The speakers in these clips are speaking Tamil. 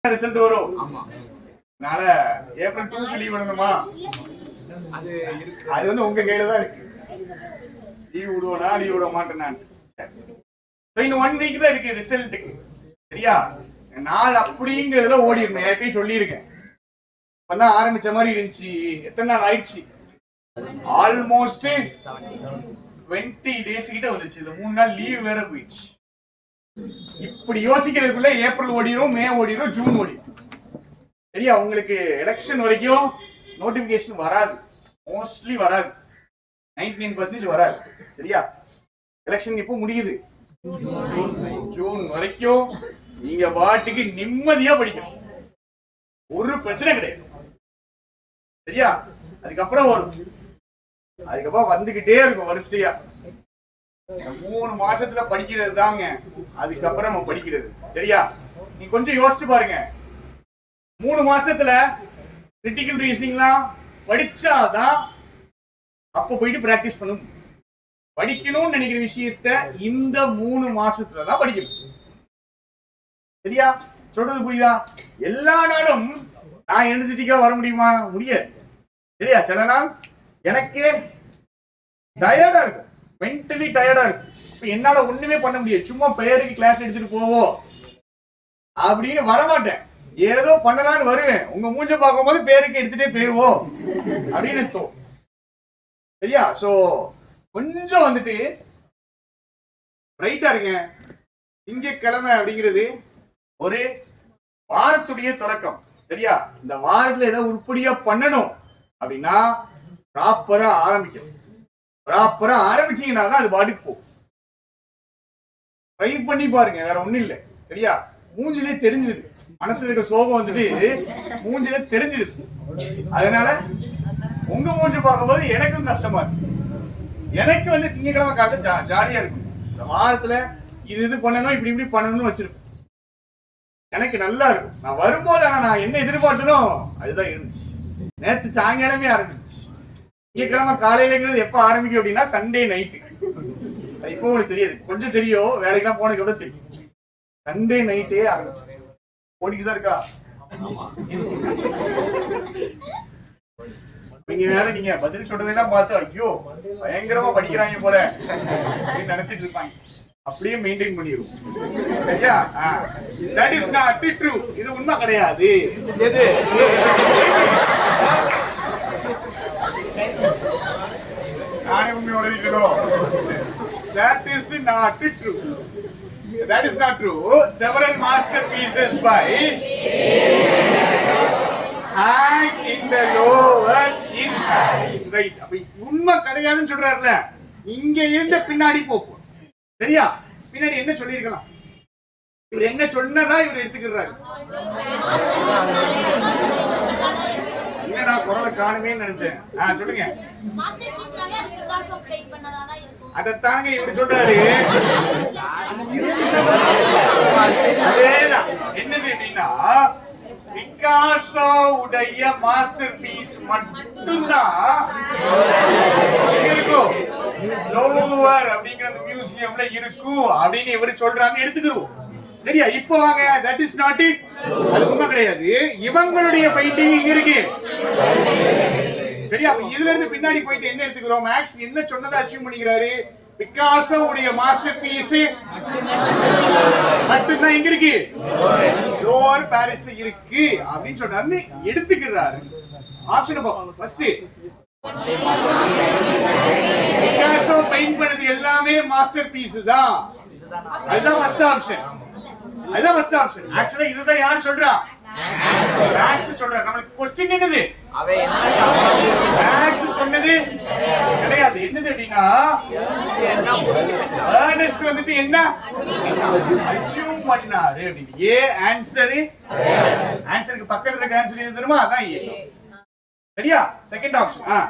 ரிசல்ட் வரும் ஆமா அதனால ஏப்ரல் டூக்கு லீவ் விடணுமா அது இருக்கு அது வந்து உங்க கையில தான் இருக்கு லீவ் விடுவேனா லீவ் விட மாட்டேன் நான் So, இன்னும் ஒன் வீக் தான் இருக்கு ரிசல்ட்டுக்கு சரியா நாள் அப்படிங்கிறதுல ஓடிடணும் ஏற்கனவே சொல்லியிருக்கேன் இப்பதான் ஆரம்பிச்ச மாதிரி இருந்துச்சு எத்தனை நாள் ஆயிடுச்சு ஆல்மோஸ்ட் டுவெண்ட்டி டேஸ் கிட்ட வந்துச்சு இந்த மூணு நாள் லீவ் வேற போயிடுச்சு இப்படி யோசிக்கிறதுக்குள்ள ஏப்ரல் ஓடிரும் மே ஓடிரும் ஜூன் ஓடிரும் சரியா உங்களுக்கு எலெக்ஷன் வரைக்கும் நோட்டிபிகேஷன் வராது மோஸ்ட்லி வராது நைன்டி நைன் பர்சன்டேஜ் வராது சரியா எலெக்ஷன் இப்போ முடியுது ஜூன் வரைக்கும் நீங்க பாட்டுக்கு நிம்மதியா படிக்கணும் ஒரு பிரச்சனை கிடையாது சரியா அதுக்கப்புறம் வரும் அதுக்கப்புறம் வந்துகிட்டே இருக்கும் வரிசையா இந்த மூணு மாசத்துல படிக்கிறது தாங்க அதுக்கப்புறம் நம்ம படிக்கிறது சரியா நீ கொஞ்சம் யோசிச்சு பாருங்க மூணு மாசத்துல கிரிட்டிக்கல் ரீசனிங்லாம் படிச்சாதான் அப்ப போயிட்டு பிராக்டிஸ் பண்ணணும் படிக்கணும்னு நினைக்கிற விஷயத்த இந்த மூணு மாசத்துல தான் படிக்கணும் சரியா சொல்றது புரியுதா எல்லா நாளும் நான் எனர்ஜெட்டிக்கா வர முடியுமா முடியாது சரியா சில நாள் எனக்கே டயர்டா இருக்கும் மென்டலி டயர்டா இருக்கும் இப்ப என்னால ஒண்ணுமே பண்ண முடியாது சும்மா பெயருக்கு கிளாஸ் எடுத்துட்டு போவோம் அப்படின்னு வரமாட்டேன் ஏதோ பண்ணலாம்னு வருவேன் உங்க மூஞ்ச பார்க்கும்போது பேருக்கு எடுத்துட்டே போயிருவோம் அப்படின்னு தோணும் சரியா சோ கொஞ்சம் வந்துட்டு ரைட்டா இருங்க திங்கட்கிழமை அப்படிங்கிறது ஒரு வாரத்துடைய தொடக்கம் சரியா இந்த வாரத்துல ஏதாவது உருப்படியா பண்ணணும் அப்படின்னா ப்ராப்பரா ஆரம்பிக்கணும் ப்ராப்பரா ஆரம்பிச்சீங்கன்னா தான் அது பாட்டுக்கு போகும் ட்ரை பண்ணி பாருங்க வேற ஒண்ணும் இல்ல சரியா மூஞ்சிலே தெரிஞ்சிருது மனசுல இருக்க சோகம் வந்துட்டு மூஞ்சிலே தெரிஞ்சிருது அதனால உங்க மூஞ்சி பார்க்கும்போது எனக்கும் கஷ்டமா இருக்கு எனக்கு வந்து திங்கக்கிழமை காலையில ஜா ஜாலியா இருக்கும் இந்த வாரத்துல இது இது பண்ணணும் இப்படி இப்படி பண்ணணும்னு வச்சிருப்பேன் எனக்கு நல்லா இருக்கும் நான் வரும்போது ஆனா நான் என்ன எதிர்பார்த்தனோ அதுதான் இருந்துச்சு நேத்து சாயங்காலமே ஆரம்பிச்சு திங்கக்கிழமை காலையிலங்கிறது எப்ப ஆரம்பிக்கும் அப்படின்னா சண்டே நைட்டு அது இப்போ உங்களுக்கு தெரியாது கொஞ்சம் தெரியும் வேலைக்கெல்லாம் போனதுக்கு கூட தெரியும் சண்டே நைட்டே ஆரம்பிச்சு ஓடிக்கிட்டு தான் இருக்கா நீங்க வேற நீங்க பதில் சொல்றதெல்லாம் பார்த்து ஐயோ பயங்கரமா படிக்கிறாங்க போல அப்படின்னு நினைச்சிட்டு இருப்பாங்க அப்படியே மெயின்டைன் பண்ணிடுவோம் சரியா தட் இஸ் நாட் ட்ரூ இது உண்மை கிடையாது எது நானே உண்மை உளறிக்கணும் that is not true that is not true several masterpieces by hang in the lower in right அப்ப உண்மை கிடையாதுன்னு சொல்றாருல இங்க இருந்து பின்னாடி போப்போம் சரியா பின்னாடி என்ன சொல்லியிருக்கலாம் இவர் என்ன சொன்னதா இவர் எடுத்துக்கிறாரு என்னடா குரலை காணுமே நினைச்சேன் ஆ சொல்லுங்க மாஸ்டர் பீஸ்னாலே அது பிகாசோ ப்ளே பண்ணதா தான் இருக்கும் அதைத்தாங்க இப்படி சொல்றாரு அதேதான் என்னது அப்படின்னா பிகாசோ உடைய மாஸ்டர் பீஸ் மட்டும்தான் இருக்கும் லோவர் அப்படிங்கிற அந்த மியூசியம்ல இருக்கும் அப்படின்னு இவர் சொல்றாங்க எடுத்துக்கிடுவோம் சரியா இப்போ வாங்க தட் இஸ் நாட் இட் அது உண்மை கிடையாது இவங்களுடைய பைத்தியம் இங்க இருக்கு சரியா அப்ப இதுல இருந்து பின்னாடி போயிட்டு என்ன எடுத்துக்கிறோம் மேக்ஸ் என்ன சொன்னதை அசியூம் பண்ணிக்கிறாரு பிகாசோ உடைய மாஸ்டர் பீஸ் மட்டும்தான் எங்க இருக்கு லோவர் பாரிஸ்ல இருக்கு அப்படின்னு சொன்னாரு எடுத்துக்கிறாரு ஆப்ஷன் பார்ப்போம் ஃபர்ஸ்ட் பிகாசோ பெயிண்ட் பண்ணது எல்லாமே மாஸ்டர் பீஸ் தான் அதுதான் ஃபர்ஸ்ட் ஆப்ஷன் அதுதான் ஃபர்ஸ்ட் ஆப்ஷன் ஆக்சுவலா இதுதான் யாரு சொல்றா மேக்ஸ் சொல்றா நம்மளுக்கு கொஸ்டின் என்னது அவை மேக்ஸ் சொன்னது கிடையாது என்னது அப்படின்னா ஏர்னஸ்ட் வந்துட்டு என்ன அசியூம் பண்ணாரு அப்படின்னு ஏ ஆன்சர் ஆன்சருக்கு பக்கத்துல இருக்க ஆன்சர் எது தெரியுமா அதான் ஏ சரியா செகண்ட் ஆப்ஷன் ஆ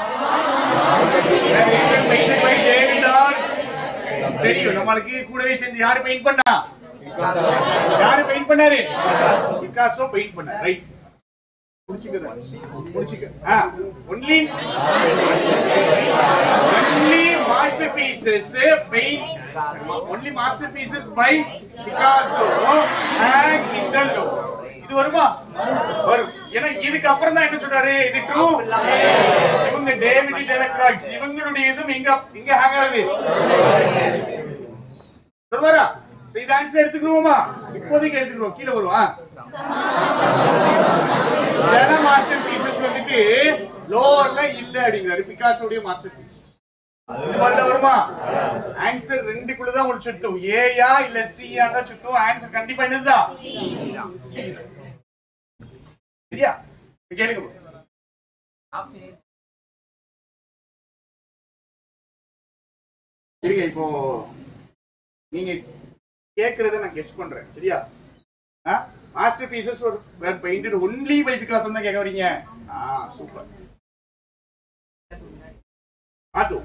பெயிண்டட் பை டேவிட் ஆர் தெரியும் நம்மளுக்கு கூடவே சேர்ந்து யாரு பெயிண்ட் பண்ணா யாரு பெயிண்ட் பண்ணாரு பிகாசோ பெயிண்ட் பண்ணாரு ரைட் புடிச்சுக்கதா புடிச்சுக்க ஆ only only masterpieces paint only masterpieces by Picasso and in the low இது வருமா வரும் ஏன்னா இதுக்கு அப்புறம் தான் என்ன சொல்றாரு இது ட்ரூ இவங்க டேவிட் எலக்ட்ரானிக்ஸ் இவங்களுடைய இதுவும் இங்க இங்க ஹேங் ஆகுது சொல்லுவாரா So, இது ஆன்சர் எடுத்துக்கிறோமா இப்போதைக்கு எடுத்துக்கிறோம் கீழே வருவா சில மாஸ்டர் பீசஸ் வந்துட்டு லோவர்ல இல்ல அப்படிங்கிறாரு பிகாசோடைய மாஸ்டர் பீசஸ் இது மாதிரில வருமா ஆன்சர் ரெண்டுக்குள்ள தான் உங்களுக்கு சுத்தும் ஏயா இல்ல சியா தான் சுத்தும் ஆன்சர் கண்டிப்பா என்னதுதான் C. சரியா இப்ப கேளுங்க bro. இருங்க இப்போ நீங்க கேக்குறத நான் கெஸ் பண்றேன் சரியா மாஸ்டர் பீசஸ் ஒரு were painted only by Picasso தான் கேட்க வரீங்க ஆ சூப்பர் அது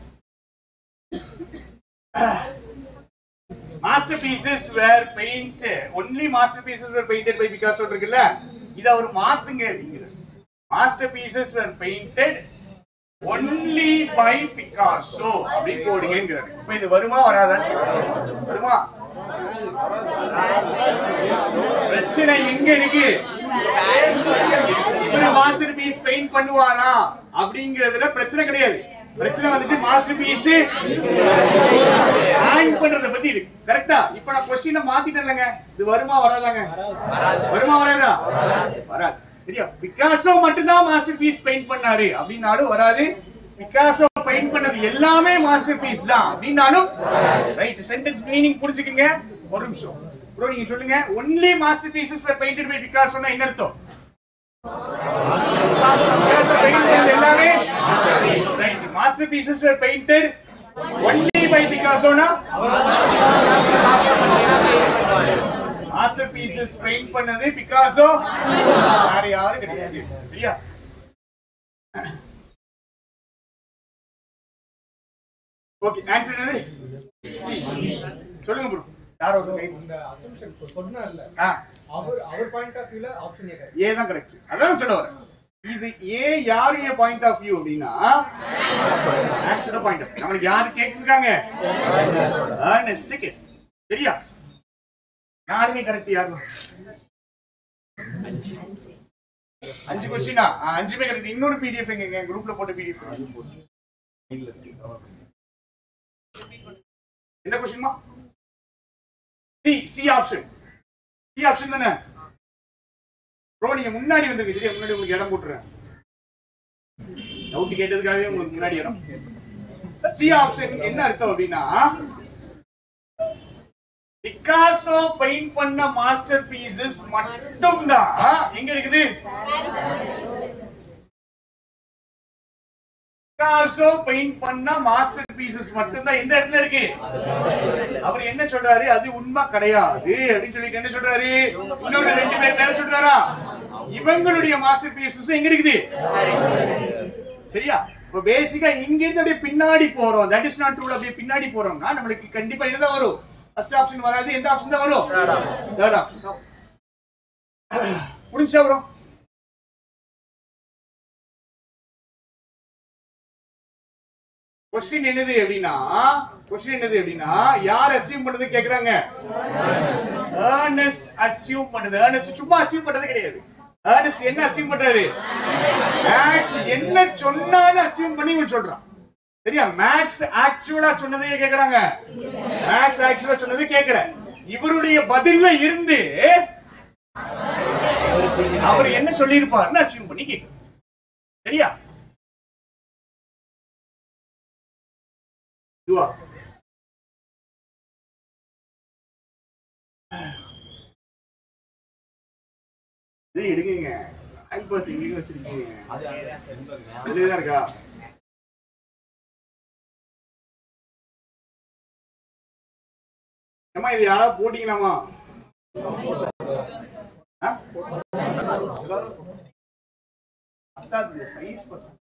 master pieces were paint only master pieces were painted by Picasso இருக்குல்ல இத அவர் மாத்துங்க அப்படிங்கிறது master pieces were painted only by Picasso அப்படி போடுங்கிறாரு இப்ப இது வருமா வராதான்னு சொல்லுங்க. வருமா பிரச்சனை எங்க இருக்கு இவரு மாஸ்டர் பீஸ் பெயிண்ட் பண்ணுவாரா அப்படிங்கறதுல பிரச்சனை கிடையாது பிரச்சனை வந்துட்டு மாஸ்டர் பீஸ் ஹேங் பண்றத பத்தி இருக்கு கரெக்டா இப்ப நான் கொஸ்டினை மாத்திட்டேன்லங்க இது வருமா வராதாங்க வருமா வராதா வராது சரியா பிகாசோ மட்டும்தான் மாஸ்டர் பீஸ் பெயிண்ட் பண்ணாரு அப்படின்னாலும் வராது பிகாசோ பெயிண்ட் பண்ணது எல்லாமே மாஸ்டர் பீஸ் தான் அப்படின்னாலும் ரைட் சென்டென்ஸ் மீனிங் புரிஞ்சுக்கங்க ஒரு நிமிஷம் ப்ரோ நீங்க சொல்லுங்க only master pieces were painted by பிகாசோனா என்ன அர்த்தம் பிகாசோ பெயிண்ட் பண்ணது எல்லாமே right master pieces were painted only by பிகாசோனா மாஸ்டர் பீசஸ் பெயிண்ட் பண்ணது பிகாசோ வேற யாரும் கிடையாது சரியா ஓகே ஆன்சர் என்னது C. சொல்லுங்க ப்ரோ யாரோ ஒரு கை இந்த assumption இப்ப சொன்னார்ல, ஆ அவர் அவர் பாயிண்ட் ஆஃப் வியூல ஆப்ஷன் ஏ ஏ தான் கரெக்ட் அதான் சொல்ல வரேன் இது ஏ யாருடைய பாயிண்ட் ஆஃப் வியூ அப்படின்னா ஆக்சுவலா பாயிண்ட் ஆஃப் நம்மளுக்கு யாரு கேட்டிருக்காங்க ஏர்னஸ்ட் கேட் சரியா நாலுமே கரெக்ட் யாரு அஞ்சு கொஸ்டினா அஞ்சுமே கரெக்ட் இன்னொரு பிடிஎஃப் எங்க குரூப்ல போட்ட பிடிஎஃப் என்ன கொஸ்டின்மா C C option C option தானே ப்ரோ நீங்க முன்னாடி வந்துருங்க சரியா முன்னாடி உங்களுக்கு இடம் போட்டுறேன் டவுட் கேட்டதுக்காகவே உங்களுக்கு முன்னாடி இடம் சி ஆப்ஷன் என்ன அர்த்தம் அப்படின்னா பிகாசோ பெயிண்ட் பண்ண மாஸ்டர் பீசஸ் மட்டும்தான் எங்க இருக்குது பிகாசோ பெயிண்ட் பண்ண மாஸ்டர் பீசஸ் மட்டும்தான் எந்த இடத்துல இருக்கு அவர் என்ன சொல்றாரு அது உண்மை கிடையாது அப்படின்னு சொல்லிட்டு என்ன சொல்றாரு இன்னொரு ரெண்டு பேர் பேர சொல்றாரா இவங்களுடைய மாஸ்டர் பீசஸ் எங்க இருக்குது சரியா இப்போ பேசிக்கா இங்க இருந்து அப்படியே பின்னாடி போறோம் தட் இஸ் நாட் ட்ரூ அப்படியே பின்னாடி போறோம்னா நம்மளுக்கு கண்டிப்பா இதுதான் வரும் ஃபர்ஸ்ட் ஆப்ஷன் வராது எந்த ஆப்ஷன் தான் வரும் தேர்ட் ஆப்ஷன் புரிஞ்சா ப்ரோ கொஸ்டின் என்னது அப்படின்னா கொஸ்டின் என்னது அப்படின்னா யார் அசியூம் பண்ணது கேக்குறாங்க ஏர்னஸ்ட் அசியூம் பண்ணது ஏர்னஸ்ட் சும்மா அசியூம் பண்றது கிடையாது ஏர்னஸ்ட் என்ன அசியூம் பண்றாரு மேக்ஸ் என்ன சொன்னாலும் அசியூம் பண்ணி இவன் சொல்றான் சரியா மேக்ஸ் ஆக்சுவலா சொன்னதையே கேக்குறாங்க மேக்ஸ் ஆக்சுவலா சொன்னது கேக்குற இவருடைய பதில்ல இருந்து அவர் என்ன சொல்லியிருப்பாருன்னு அசியூம் பண்ணி கேக்குற சரியா இதுவா இது எடுங்க ஆயில் பாஸ் எங்க வச்சிருக்கீங்க அதுலதான் இருக்கா ஏம்மா இது யாராவது போட்டீங்களாமா ஆ? பத்தாது சைஸ்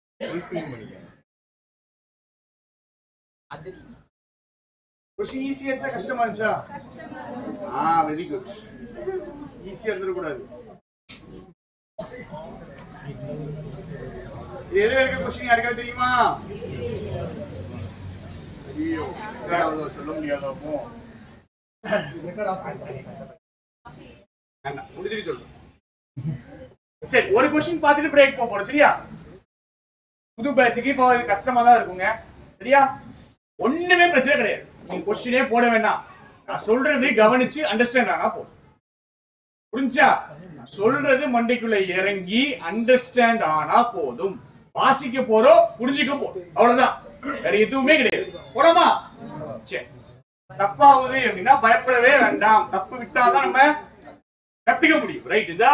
கொஸ்டின் ஈஸியா இருந்துச்சா கஷ்டமா இருந்துச்சா ஆ வெரி குட் ஈஸியா இருந்துடக்கூடாது இது எதுல இருக்க கொஸ்டின் யாருக்காவது தெரியுமா ஐயோ அவ்வளோ சொல்ல முடியாது அப்போ மெத்தட் ஆஃப் வேண்டாம் முடிஞ்சிட்டு சொல்றேன் சரி ஒரு கொஸ்டின் பார்த்துட்டு பிரேக் போக போறோம் சரியா புது பேட்சுக்கு இப்போ இது கஷ்டமா தான் இருக்குங்க சரியா ஒண்ணுமே பிரச்சனை கிடையாது நீங்க கொஸ்டினே போட வேண்டாம் நான் சொல்றது கவனிச்சு அண்டர்ஸ்டாண்ட் ஆனா போதும் புரிஞ்சா நான் சொல்றது மண்டைக்குள்ள இறங்கி அண்டர்ஸ்டாண்ட் ஆனா போதும் வாசிக்க போறோம் புரிஞ்சுக்க போறோம் அவ்வளவுதான் வேற எதுவுமே கிடையாது போலாமா சரி தப்பாகுது அப்படின்னா பயப்படவே வேண்டாம் தப்பு விட்டாதான் நம்ம கத்துக்க முடியும் ரைட் இதா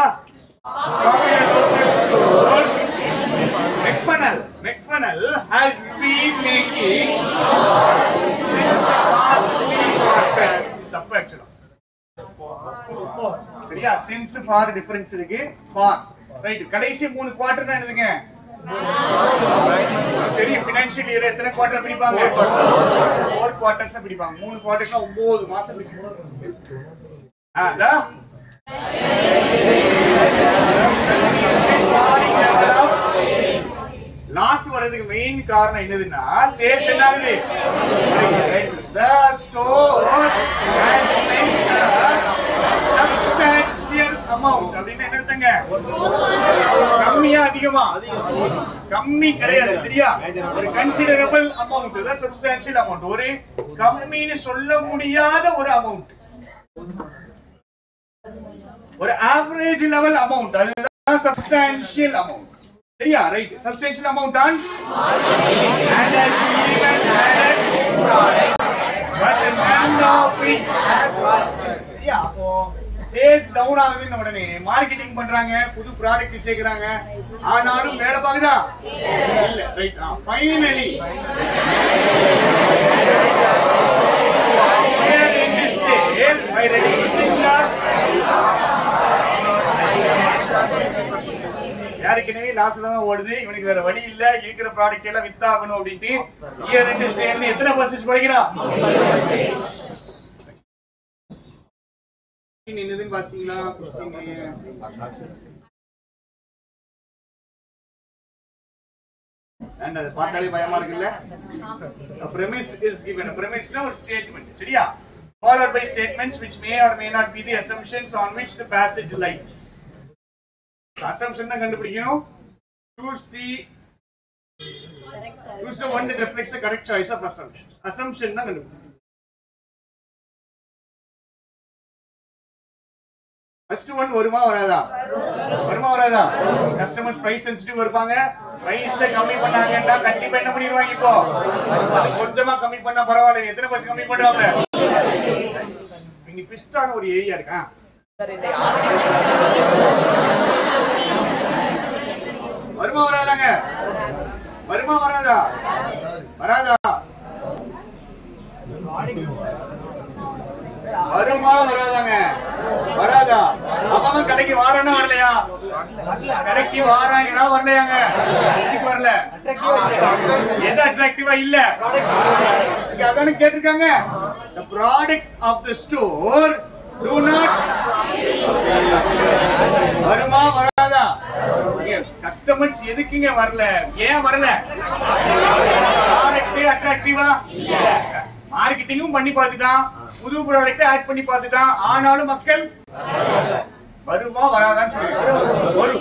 McFunnel, McFunnel has been making since the past three quarters. தப்பு actually. சரியா சின்ஸ் ஃபார் டிஃபரன்ஸ் இருக்கு ஃபார் ரைட் கடைசி மூணு குவார்டர் என்னதுங்க தெரியும் ஃபினான்ஷியல் இயர் எத்தனை குவார்டர் பிடிப்பாங்க ஃபோர் குவார்டர்ஸ் பிடிப்பாங்க மூணு குவார்டர்னா ஒன்பது மாசம் பிடிக்கும் ஆ லாஸ் வர்றதுக்கு மெயின் காரணம் என்னதுன்னா சேல்ஸ் என்ன ஆகுது the store has made a substantial amount அப்படின்னு என்ன அர்த்தங்க கம்மியா அதிகமா கம்மி கிடையாது சரியா ஒரு கன்சிடரபிள் அமௌண்ட் தான் சப்ஸ்டான்சியல் அமௌண்ட் ஒரு கம்மின்னு சொல்ல முடியாத ஒரு அமௌண்ட் ஒரு ஆவரேஜ் லெவல் அமௌண்ட் அதுதான் சப்ஸ்டான்சியல் அமௌண்ட் சரியா right substantial amount an and has even added but none of it has சரியா அப்போ சேல்ஸ் டவுன் ஆகுதுன்னு உடனே மார்க்கெட்டிங் பண்றாங்க புது ப்ராடக்ட் சேர்க்கறாங்க ஆனாலும் வேலை பாக்குதா இல்ல right finally here in this sale by reducing the ஏற்கனவே லாஸ்ல தான் ஓடுது இவனுக்கு வேற வழி இல்ல இருக்கிற ப்ராடக்ட் எல்லாம் வித்தாகணும் அப்படின்ட்டு இயர் ரெண்டு சேர்ந்து எத்தனை பர்சன்ட் குறைக்கிறான் என்னதுன்னு பாத்தீங்களா And அது பார்த்தாலே பயமா இருக்குல்ல A premise is given. A premise னா ஒரு statement. சரியா? Followed by statements which may or may not be the assumptions on which the passage lies. Assumption தான் கண்டுபிடிக்கணும். Choose the choose the one that reflects the correct choice of assumptions. Assumption தான் கண்டுபிடிக்கணும். ஃபர்ஸ்ட் ஒன் வருமா வராதா வருமா வராதா கஸ்டமர்ஸ் பிரைஸ் சென்சிட்டிவ் இருப்பாங்க பிரைஸ் கம்மி பண்ணாங்கன்னா கண்டிப்பா என்ன பண்ணிடுவாங்க இப்போ அது கொஞ்சமா கம்மி பண்ணா பரவாயில்ல எத்தனை பர்சன்ட் கம்மி பண்ணுவாங்க இங்க பிஸ்டான ஒரு ஏரியா இருக்கா வருமா வராதாங்க வருமா வராதா வராதா வருமா வராதாங்க வராதா அவன் கடைக்கு வாரானா வரலையா கடைக்கு வாராங்கன்னா வரலையாங்க எதுக்கு வரல எது அட்ராக்டிவா இல்ல இங்க அதானே கேட்டிருக்காங்க the products of the store do not வருமா வராதா கஸ்டமர்ஸ் எதுக்குங்க வரல ஏன் வரல ப்ராடக்ட் அட்ராக்டிவா மார்க்கெட்டிங்கும் பண்ணி பார்த்துட்டான் புது ப்ராடக்ட் ஆட் பண்ணி பார்த்துட்டான் ஆனாலும் மக்கள் வருமா வராதான்னு சொல்லி வரும்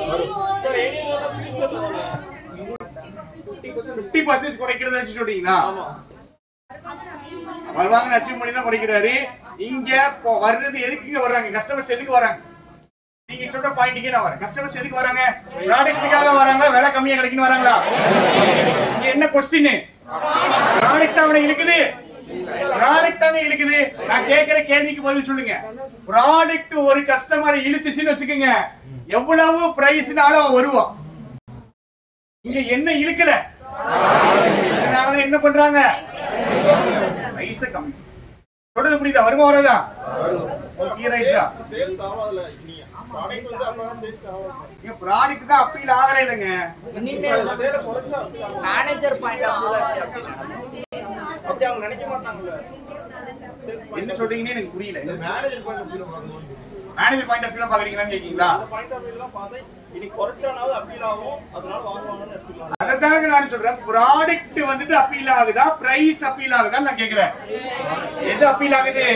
பிப்டி பர்சன்ட் குறைக்கிறத வச்சு சொல்றீங்களா வருவாங்கன்னு அச்சீவ் பண்ணி தான் குறைக்கிறாரு இங்க இப்போ வர்றது எதுக்குங்க வர்றாங்க கஸ்டமர்ஸ் எதுக்கு வராங்க நீங்க சொல்ற பாயிண்ட்டுக்கே நான் வரேன் கஸ்டமர்ஸ் எதுக்கு வராங்க ப்ராடக்ட்ஸுக்காக வராங்களா விலை கம்மியா கிடைக்குன்னு வராங்களா இங்க என்ன கொஸ்டின் ப்ராடக்ட் அவனை இருக்குது ப்ராடக்ட் தானே இருக்குது நான் கேக்குற கேள்விக்கு பதில் சொல்லுங்க ப்ராடக்ட் ஒரு கஸ்டமரை இழுத்துச்சுன்னு வச்சுக்கோங்க எவ்வளவு பிரைஸ்னாலும் அவன் வருவான் இங்க என்ன இழுக்கல அதனால என்ன பண்றாங்க பிரைஸ் கம்மி சொல்றது புரியுதா வருமா வராதா ஈரைஸா சேல்ஸ் ஆகாதுல நீ ப்ராடக்ட் வந்து அப்புறம் சேல்ஸ் ஆகும் இங்க ப்ராடக்ட் தான் அப்பீல் ஆகல இல்லைங்க சேல குறைச்சா மேனேஜர் பாயிண்ட் ஆஃப் அப்படி அவங்க நினைக்க மாட்டாங்கல்ல சேல்ஸ் என்ன சொல்றீங்கன்னு எனக்கு புரியல மேனேஜர் பாயிண்ட் ஆஃப் வியூல பார்க்கணும் மேனேஜர் பாயிண்ட் ஆஃப் வியூல பாக்குறீங்களான்னு கேக்கீங்களா அந்த பாயிண்ட் ஆஃப் வியூல தான் பார்த்தேன் இனி குறைச்சானாவது அப்பீல் ஆகும் அதனால வாங்குவாங்கன்னு எடுத்துக்கலாம் அதற்காக நான் சொல்றேன் ப்ராடக்ட் வந்துட்டு அப்பீல் ஆகுதா பிரைஸ் அப்பீல் ஆகுதா நான் கேக்குறேன் எது அப்பீல் ஆகுது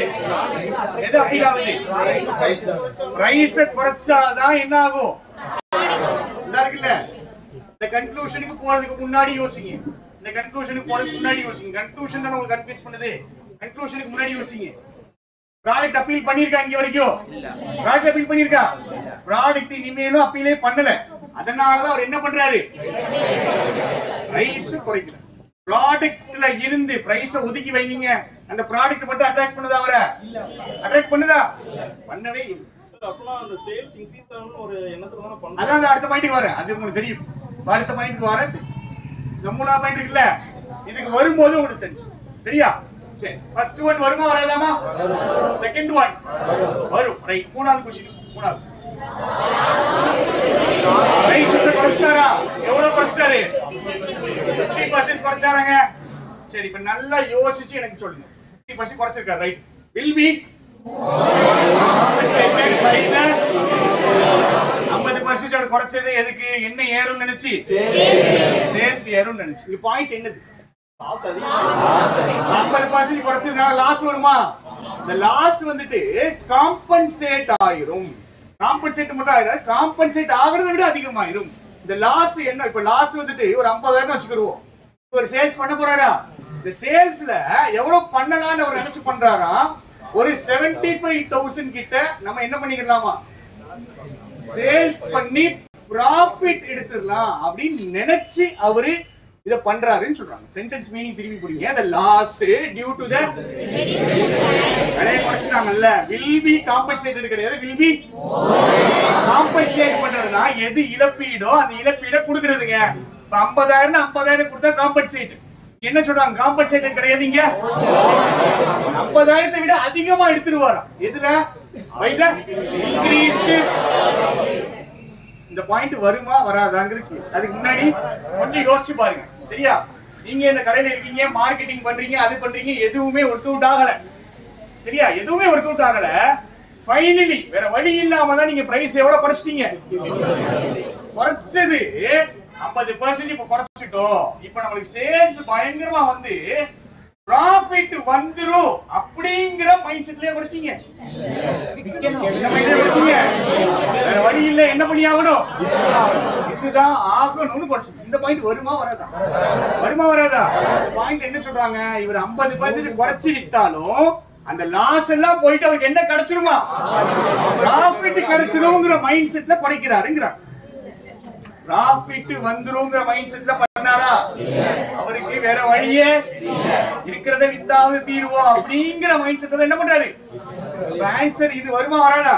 எது அப்பீல் ஆகுது பிரைஸ் குறைச்சாதான் என்ன ஆகும் இருக்குல்ல இந்த கன்க்ளூஷனுக்கு போறதுக்கு முன்னாடி யோசிங்க இந்த கன்க்ளூஷனுக்கு போறதுக்கு முன்னாடி யோசிங்க கன்க்ளூஷன் தான் உங்களுக்கு கன்ஃபியூஸ் பண்ணுது கன்க்ளூஷனுக்கு முன்னாடி யோசிங்க ப்ராடக்ட் அப்பீல் பண்ணிருக்கா இங்க வரைக்கும் ப்ராடக்ட் அப்பீல் பண்ணிருக்கா ப்ராடக்ட் இனிமேலும் அப்பீலே பண்ணல அதனாலதான் அவர் என்ன பண்றாரு பிரைஸ் குறைக்கிறார் ப்ராடக்ட்ல இருந்து பிரைஸ ஒதுக்கி வைங்க அந்த ப்ராடக்ட் மட்டும் அட்ராக்ட் பண்ணுதா அவரை அட்ராக்ட் பண்ணுதா பண்ணவே இல்லை சார் அப்பனா அந்த சேல்ஸ் இன்க்ரீஸ் ஆகணும்னு ஒரு எண்ணத்துல தானே பண்றோம் அதான் அந்த அடுத்த பாயிண்ட்க்கு வரேன் அது உங்களுக்கு தெரியும் இப்ப அடுத்த பாயிண்ட்க்கு வரேன் இந்த மூணாவது பாயிண்ட் இருக்குல்ல இதுக்கு வரும்போது உங்களுக்கு தெரிஞ்சு சரியா சரி ஃபர்ஸ்ட் ஒன் வருமா வராதாமா செகண்ட் ஒன் வரும் ரைட் மூணாவது கொஸ்டின் மூணாவது பிரைஸஸ் குறைச்சிட்டாரா எவ்வளவு குறைச்சிட்டாரு 50% குறைச்சாராங்க சரி இப்ப நல்லா யோசிச்சு எனக்கு சொல்லுங்க 50% குறைச்சிருக்காரு ரைட் வில் பி ஐம்பது பர்சன்ட் அவர் குறைச்சது எதுக்கு என்ன ஏறும்னு நினைச்சு சேல்ஸ் ஏறும்னு நினைச்சு இது பாயிண்ட் என்னது காசு அதிகமா ஐம்பது பர்சன்ட் குறைச்சதுனால லாஸ் வருமா இந்த லாஸ் வந்துட்டு காம்பன்சேட் ஆயிரும் காம்பன்சேட் மட்டும் ஆயிரும் காம்பன்சேட் ஆகுறதை விட அதிகமாயிரும் இந்த லாஸ் என்ன இப்ப லாஸ் வந்துட்டு ஒரு ஐம்பதாயிரம் வச்சுக்கிடுவோம் ஒரு சேல்ஸ் பண்ண போறாரா இந்த சேல்ஸ்ல எவ்வளவு பண்ணலாம்னு அவர் நினைச்சு பண்றாரா ஒரு செவன்டி ஃபைவ் தௌசண்ட் கிட்ட நம்ம என்ன பண்ணிக்கலாமா சேல்ஸ் பண்ணி ப்ராஃபிட் எடுத்துடலாம் அப்படின்னு நினைச்சு அவரு இத பண்றாருன்னு சொல்றாங்க சென்டென்ஸ் மீனிங் திரும்பி புரியுங்க அந்த லாஸ் டியூ டு த விலையை குறைச்சிட்டாங்கல்ல வில் பி காம்பன்சேட்டட் கிடையாது வில் பி காம்பன்சேட் பண்றதுனா எது இழப்பீடோ அந்த இழப்பீடை கொடுக்கறதுங்க இப்ப ஐம்பதாயிரம் ஐம்பதாயிரம் கொடுத்தா காம்பன்சேட் என்ன சொல்றாங்க காம்பன்சேட் கிடையாதுங்க ஐம்பதாயிரத்தை விட அதிகமா எடுத்துருவாராம் எதுல வைத இன்க்ரீஸ்டு இந்த பாயிண்ட் வருமா வராதாங்கிறது அதுக்கு முன்னாடி கொஞ்சம் யோசிச்சு பாருங்க சரியா நீங்க இந்த கடையில இருக்கீங்க மார்க்கெட்டிங் பண்றீங்க அது பண்றீங்க எதுவுமே ஒர்க் அவுட் ஆகல சரியா எதுவுமே ஒர்க் அவுட் ஆகல ஃபைனலி வேற வழி இல்லாம தான் நீங்க பிரைஸ் எவ்வளவு குறைச்சிட்டீங்க குறைச்சது ஐம்பது பர்சன்ட் இப்ப குறைச்சிட்டோம் இப்ப நம்மளுக்கு சேல்ஸ் பயங்கரமா வந்து ப்ராஃபிட் வந்துரும் அப்படிங்கிற மைண்ட் செட்லயே குறைச்சிங்க என்ன மைண்ட்ல குறைச்சிங்க வேற வழி இல்ல என்ன பண்ணி ஆகணும் இதுதான் ஆகணும்னு குறைச்சு இந்த பாயிண்ட் வருமா வராதா வருமா வராதா பாயிண்ட் என்ன சொல்றாங்க இவர் 50% பர்சன்ட் குறைச்சு வித்தாலும் அந்த லாஸ் எல்லாம் போயிட்டு அவருக்கு என்ன கிடைச்சிருமா ப்ராஃபிட் கிடைச்சிருங்கிற மைண்ட் செட்ல குறைக்கிறாருங்கிறார் ப்ராஃபிட் வந்துருங்கிற மைண்ட் செட்ல பண்ணாரா அவருக்கு வேற வழியே இருக்கிறத வித்தாவது தீர்வோம் அப்படிங்கிற மைண்ட் செட்ல என்ன பண்றாரு ஆன்சர் இது வருமா வராதா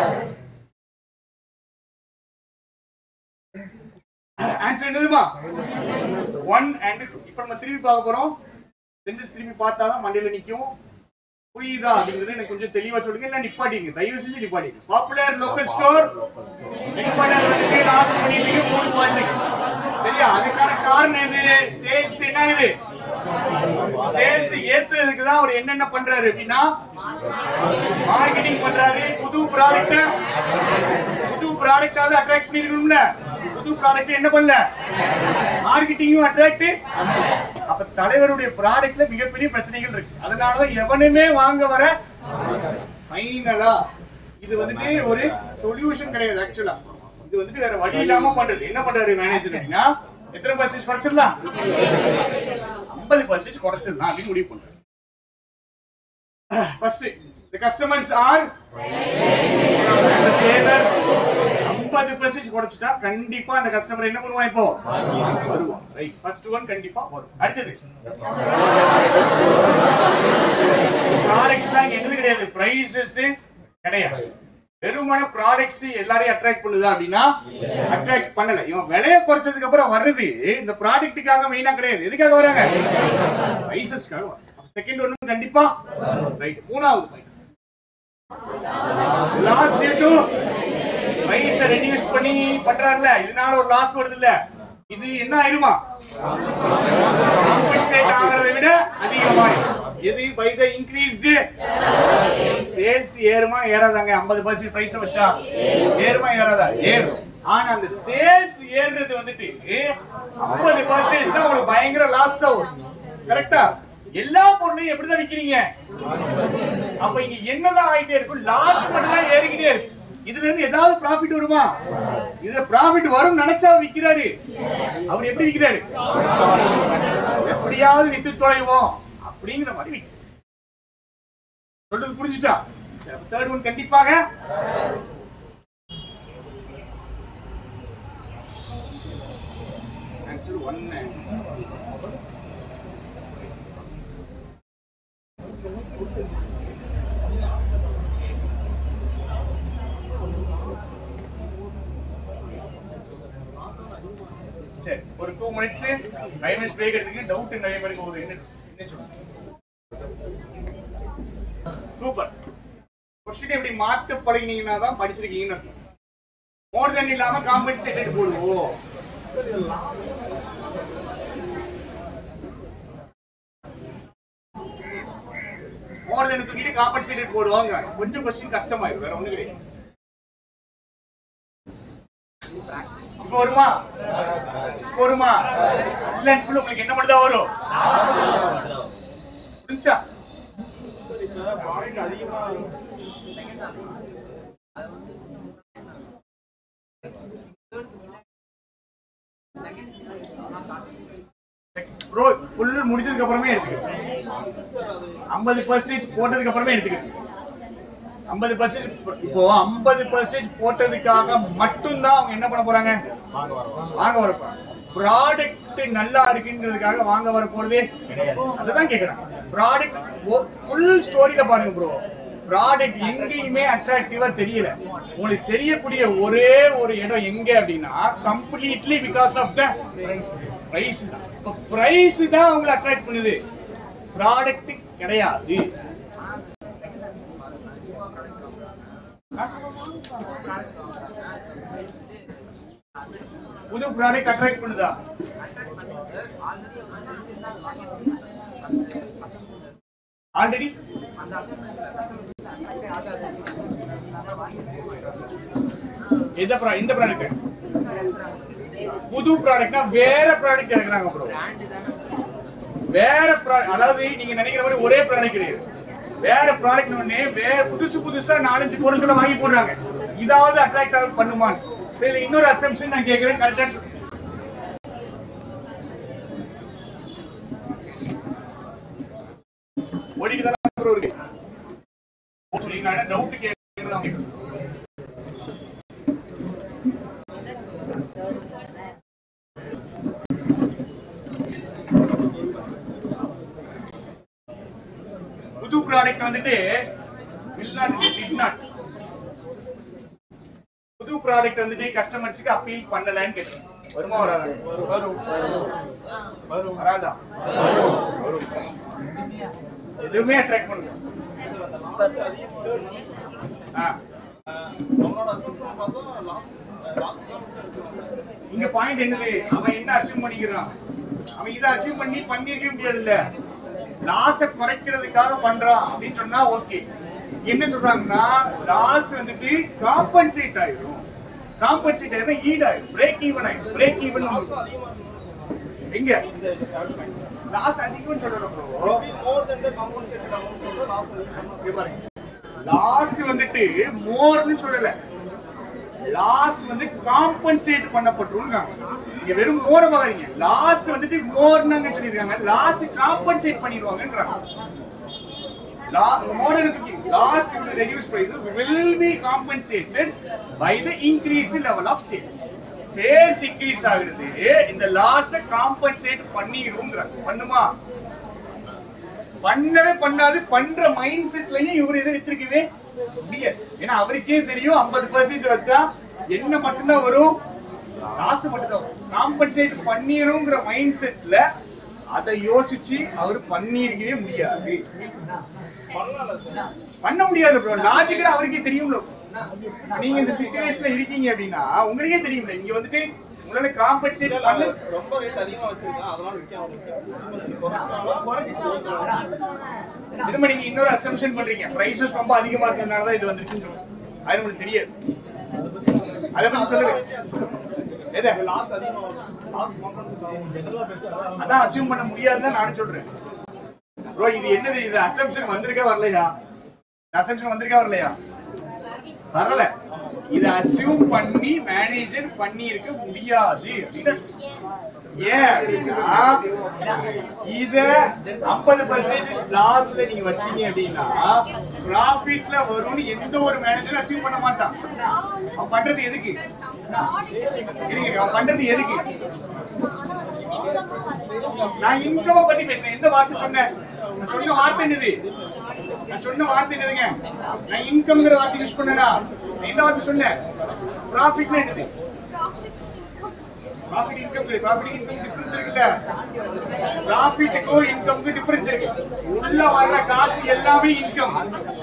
ஆன்சர் என்னதுமா ஒன் அண்ட் இப்ப நம்ம திரும்பி பார்க்க போறோம் சென்டென்ஸ் திரும்பி பார்த்தாதான் மண்டையில நிக்கும் புரியுதா அப்படிங்கறது எனக்கு கொஞ்சம் தெளிவா சொல்லுங்க இல்ல நிப்பாட்டிங்க தயவு செஞ்சு நிப்பாட்டிங்க பாப்புலர் லோக்கல் ஸ்டோர் நிப்பாட்டி லாஸ்ட் பண்ணிட்டு மூணு பாயிண்ட் சரியா அதுக்கான காரணம் என்ன சேல்ஸ் என்ன ஆகுது சேல்ஸ் ஏத்துறதுக்கு தான் அவர் என்னென்ன பண்றாரு அப்படின்னா மார்க்கெட்டிங் பண்றாரு புது ப்ராடக்ட் புது ப்ராடக்டாவது அட்ராக்ட் பண்ணிருக்கணும்ல புது ப்ராடக்ட் என்ன பண்ணல மார்க்கெட்டிங்கும் அட்ராக்ட் அப்ப தலைவருடைய ப்ராடக்ட்ல மிகப்பெரிய பிரச்சனைகள் இருக்கு அதனாலதான் எவனுமே வாங்க வர ஃபைனலா இது வந்துட்டு ஒரு சொல்யூஷன் கிடையாது ஆக்சுவலா இது வந்துட்டு வேற வழி இல்லாம பண்றது என்ன பண்றாரு மேனேஜர் அப்படின்னா எத்தனை பர்சன்டேஜ் குறைச்சிடலாம் ஐம்பது பர்சன்டேஜ் குறைச்சிடலாம் அப்படின்னு முடிவு பண்றாரு ஃபர்ஸ்ட் the customers are ஐம்பது பர்சன்டேஜ் குறைச்சிட்டா கண்டிப்பா அந்த கஸ்டமர் என்ன பண்ணுவான் இப்போ வருவான் ரைட் ஃபர்ஸ்ட் ஒன் கண்டிப்பா வரும் அடுத்தது ப்ராடக்ட்ஸ் தான் என்னது கிடையாது பிரைசஸ் கிடையாது வெறுமன ப்ராடக்ட்ஸ் எல்லாரையும் அட்ராக்ட் பண்ணுதா அப்படின்னா அட்ராக்ட் பண்ணல இவன் விலைய குறைச்சதுக்கு அப்புறம் வர்றது இந்த ப்ராடக்ட்டுக்காக மெயினா கிடையாது எதுக்காக வராங்க பிரைசஸ்க்காக செகண்ட் ஒன்னு கண்டிப்பா ரைட் மூணாவது loss due to price reduce பண்ணி பண்றாருல இதனால ஒரு லாஸ் வருது இல்ல இது என்ன ஆயிருமா காம்பன்சேட் ஆகிறதை விட அதிகமாயிரும் எது பை த இன்க்ரீஸ்டு சேல்ஸ் ஏறுமா ஏறாதாங்க 50% பர்சன்ட் பிரைஸ் வச்சா ஏறுமா ஏறாதா ஏறும் ஆனா அந்த சேல்ஸ் ஏறுறது வந்துட்டு 50% பர்சன்டேஜ் தான் உங்களுக்கு பயங்கர லாஸ் தான் வரும் கரெக்டா எல்லா பொருளையும் எப்படிதான் விக்கிறீங்க அப்ப இங்க என்னதான் ஆயிட்டே இருக்கும் லாஸ் மட்டும் தான் ஏறிக்கிட்டே இருக்கு இதுல இருந்து ஏதாவது ப்ராஃபிட் வருமா இதுல ப்ராஃபிட் வரும் நினைச்சா அவர் விக்கிறாரு அவர் எப்படி விக்கிறாரு எப்படியாவது வித்து தொலைவோம் அப்படிங்கிற மாதிரி விக்கிறாரு. சொல்றது புரிஞ்சுட்டா தேர்ட் ஒன் கண்டிப்பாக ஆன்சர் ஒன்னு சரி ஒரு two minutes five minutes break எடுத்துங்க டவுட் நிறைய பேருக்கு ஒரு என்ன என்ன சொல்லுங்க சூப்பர் கொஸ்டின் இப்படி மாத்த பழகினீங்கன்னா தான் படிச்சிருக்கீங்கன்னு அர்த்தம் மோர் தென் இல்லாம காம்பன்சேட்டட் போடுவோம் மோர் தென் தூக்கிட்டு காம்பன்சேட்டட் போடுவாங்க கொஞ்சம் கொஸ்டின் கஷ்டமாயிரும் வேற ஒண்ணு கிடையாது இப்ப வருமா இப்ப வருமா இல்ல ஃபுல் உங்களுக்கு என்ன மட்டும் தான் வரும் புரிஞ்சா சார் இப்போ ப்ராடக்ட் அதிகமா ப்ரோ ஃபுல் முடிச்சதுக்கு அப்புறமே இருக்கு ஐம்பது பர்சன்டேஜ் போட்டதுக்கு அப்புறமே எடுத்துக்கிட்டு ஐம்பது பர்சன்டேஜ் இப்போ ஐம்பது பர்சன்டேஜ் போட்டதுக்காக மட்டும்தான் அவங்க என்ன பண்ண போறாங்க வாங்க வர போறாங்க ப்ராடக்ட் நல்லா இருக்குன்றதுக்காக வாங்க வர போறதே அதுதான் கேக்குறேன் ப்ராடக்ட் ஃபுல் ஸ்டோரியில பாருங்க ப்ரோ ப்ராடக்ட் எங்கேயுமே அட்ராக்டிவா தெரியல உங்களுக்கு தெரியக்கூடிய ஒரே ஒரு இடம் எங்க அப்படின்னா completely because of the price தான் இப்போ பிரைஸ் தான் உங்களை அட்ராக்ட் பண்ணுது ப்ராடக்ட் கிடையாது புது ப்ராடக்ட் அட்ராக்ட் பண்ணுதா ஆல்ரெடி எந்த ப்ரா இந்த ப்ராடக்ட் புது ப்ராடக்ட்னா வேற ப்ராடக்ட் இறக்குறாங்க ப்ரோ வேற ப்ராடக்ட் அதாவது நீங்க நினைக்கிற மாதிரி ஒரே ப்ராடக்ட் கிடையாது வேற ப்ராடக்ட் ஒண்ணே வேற புதுசு புதுசா நாலஞ்சு பொருட்களை வாங்கி போடுறாங்க இதாவது அட்ராக்ட் பண்ணுமான்னு இதுல இன்னொரு அசம்ஷன் நான் கேட்கிறேன் கரெக்டா ஓடிட்டு தானே ப்ரோ இருக்கு நீங்க டவுட் கேட்கறது அவங்க புது ப்ராடக்ட் வந்துட்டு will not did not புது ப்ராடக்ட் வந்துட்டு கஸ்டமர்ஸ்க்கு அப்பீல் பண்ணலன்னு கேட்டேன் வருமா வராதா வரும் வரும் வராதா வரும் எதுவுமே அட்ராக்ட் பண்ணுங்க ஆ அவனோட அசம்ஷன் பார்த்தா லாஸ்ட் லாஸ்ட் கிலோமீட்டர் இங்க பாயிண்ட் என்னது அவன் என்ன அசியூம் பண்ணிக்கிறான் அவன் இதை அசியூம் பண்ணி பண்ணிருக்கவே முடியாது இல்ல லாஸ குறைக்கிறதுக்காக பண்றான் அப்படின்னு சொன்னா ஓகே என்ன சொல்றாங்கன்னா லாஸ் வந்துட்டு காம்பன்சேட் ஆயிடும் காம்பன்சேட் ஆயிடும் ஈட் ஆயிடும் பிரேக் ஈவன் ஆயிடும் பிரேக் ஈவன் எங்க லாஸ் அதிகம்னு சொல்லணும் bro. More then the compensated amount வந்து லாஸ் அதிகம் இங்க பாருங்க லாஸ் வந்துட்டு மோர்னு சொல்லல லாஸ் வந்து காம்பன்சேட் பண்ணப்பட்டிருக்காங்க இங்க வெறும் மோர பாருங்க லாஸ் வந்துட்டு மோர்னாங்க சொல்லிருக்காங்க லாஸ் காம்பன்சேட் பண்ணிடுவாங்கன்றாங்க more than loss due to reduced prices will be compensated by the increased level of sales. Sales increase ஆகுறது இந்த லாஸ காம்பன்சேட் பண்ணிடுங்கிறாங்க பண்ணுமா பண்ணவே பண்ணாது பண்ற மைண்ட் செட்லயும் இவர் இதை வித்திருக்கவே முடியாது ஏன்னா அவருக்கே தெரியும் ஐம்பது பர்சன்டேஜ் வச்சா என்ன மட்டும்தான் வரும் காசு மட்டும்தான் வரும் காம்பன்சேட் பண்ணிடுங்கிற மைண்ட் செட்ல அதை யோசிச்சு அவர் பண்ணிருக்கவே முடியாது பண்ண முடியாது ப்ரோ லாஜிக்கலா அவருக்கே தெரியும் bro. நீங்க இந்த சிச்சுவேஷன்ல இருக்கீங்க அப்படின்னா உங்களுக்கே தெரியும் இங்க வந்துட்டு உங்களால காம்பன்சேட் பண்ண ரொம்ப ரேட் அதிகமா வச்சிருக்கேன் அதனால விற்க திரும்ப நீங்க இன்னொரு அசம்ஷன் பண்றீங்க பிரைசஸ் ரொம்ப அதிகமா இருக்கிறதுனால தான் இது வந்துருச்சுன்னு சொல்லுங்க அது உங்களுக்கு தெரியாது அதை பத்தி சொல்லுங்க எதை லாஸ் அதிகமா லாஸ் காம்பன்சேட் அதான் அசியூம் பண்ண முடியாதுன்னு நானும் சொல்றேன் ப்ரோ இது என்னது இது அசம்ஷன் வந்திருக்கா வரலையா அசம்ஷன் வந்திருக்கா வரலையா வரல இத அசியூம் பண்ணி மேனேஜர் பண்ணி இருக்க முடியாது அப்படின்னு ஏன் அப்படின்னா இத 50% பர்சன்டேஜ் லாஸ்ல நீங்க வச்சீங்க அப்படின்னா ப்ராஃபிட்ல வரும்னு எந்த ஒரு மேனேஜரும் அசியூம் பண்ண மாட்டான் அவன் பண்றது எதுக்கு இருங்க அவன் பண்றது எதுக்கு நான் இன்கம் பத்தி பேசுறேன் எந்த வார்த்தை சொன்னேன் நான் சொன்ன வார்த்தை என்னது நான் சொன்ன வார்த்தை என்னதுங்க நான் இன்கம்ங்கிற வார்த்தை யூஸ் பண்ணனா நான் என்ன வார்த்தை சொன்னேன் ப்ராஃபிட்னா என்னது profit income profit income difference இருக்குல்ல ப்ராஃபிட்டுக்கும் இன்கம்க்கு டிஃபரன்ஸ் இருக்கு உள்ள வர்ற காசு எல்லாமே இன்கம்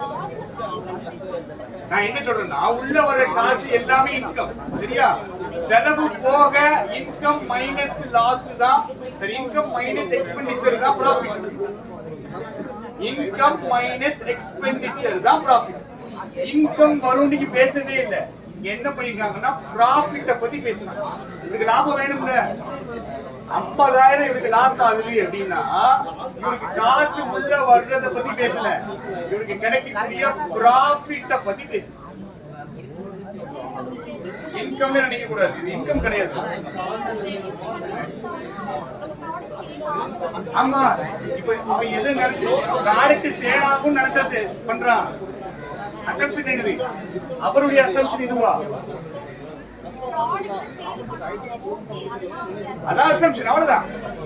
நான் என்ன சொல்றேன்னா உள்ள வர காசு எல்லாமே இன்கம் சரியா செலவு போக இன்கம் மைனஸ் லாஸ் தான் சரி இன்கம் மைனஸ் எக்ஸ்பெண்டிச்சர் தான் ப்ராஃபிட் இன்கம் மைனஸ் எக்ஸ்பெண்டிச்சர் தான் ப்ராஃபிட் இன்கம் வரும் நீங்க பேசவே இல்ல இங்க என்ன பண்ணிருக்காங்கன்னா ப்ராஃபிட்ட பத்தி பேசுறாங்க இதுக்கு லாபம் வேணும்ல ஐம்பதாயிரம் இவருக்கு லாஸ் ஆகுது அப்படின்னா இவருக்கு காசு உள்ள வர்றத பத்தி பேசல இவருக்கு கிடைக்கக்கூடிய ப்ராஃபிட்ட பத்தி பேசணும் இன்கம்னு நினைக்க கூடாது இது இன்கம் கிடையாது ஆமா இப்ப அவன் எதை நினைச்சு ப்ராடக்ட் சேல் ஆகும் நினைச்சா சே- பண்றான் அசம்ஷன் என்னது அவருடைய அசம்ஷன் இதுவா அதான் அசம்ஷன் அவ்வளவுதான்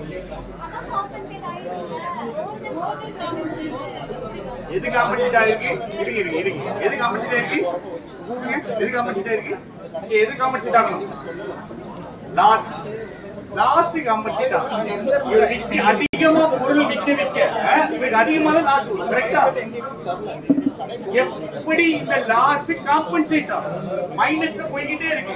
எது காம்பன்சேட் ஆயிருக்கு இருக்கு இருக்கு இருக்கு எது காம்பன்சேட் ஆயிருக்கு கூப்பிடுங்க எது காம்பன்சேட் ஆயிருக்கு இங்க எது காம்பன்சேட் ஆகணும் லாஸ் லாஸ் காம்பன்சேட் ஆகும் இவர் விற்க அதிகமா பொருள் விற்க விற்க அஹ், இவருக்கு அதிகமா தான் லாஸ் வரும் கரெக்டா எப்படி இந்த லாஸ் காம்பன்சேட் ஆகும் மைனஸ்ல போய்கிட்டே இருக்கு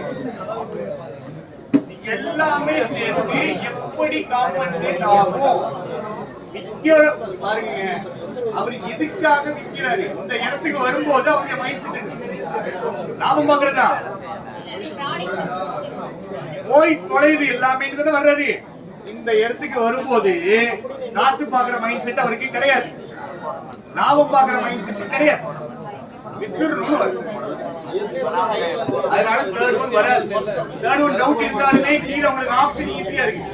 எல்லாமே சேர்த்து எப்படி காம்பன்சேட் ஆகும் விக்கிற பாருங்க அவர் எதுக்காக விக்கிறாரு இந்த இடத்துக்கு வரும்போது அவருடைய மைண்ட் செட் லாபம் பாக்குறதா போய் தொலைவு எல்லாமே தான் வர்றாரு இந்த இடத்துக்கு வரும்போது காசு பாக்குற மைண்ட் செட் அவருக்கு கிடையாது லாபம் பாக்குற மைண்ட் செட் கிடையாது வித்துடணும்னு வருது அதனால தேர்ட் ஒன் வராது தேர்ட் ஒன் டவுட் இருந்தாலுமே கீழே உங்களுக்கு ஆப்ஷன் ஈஸியா இருக்கு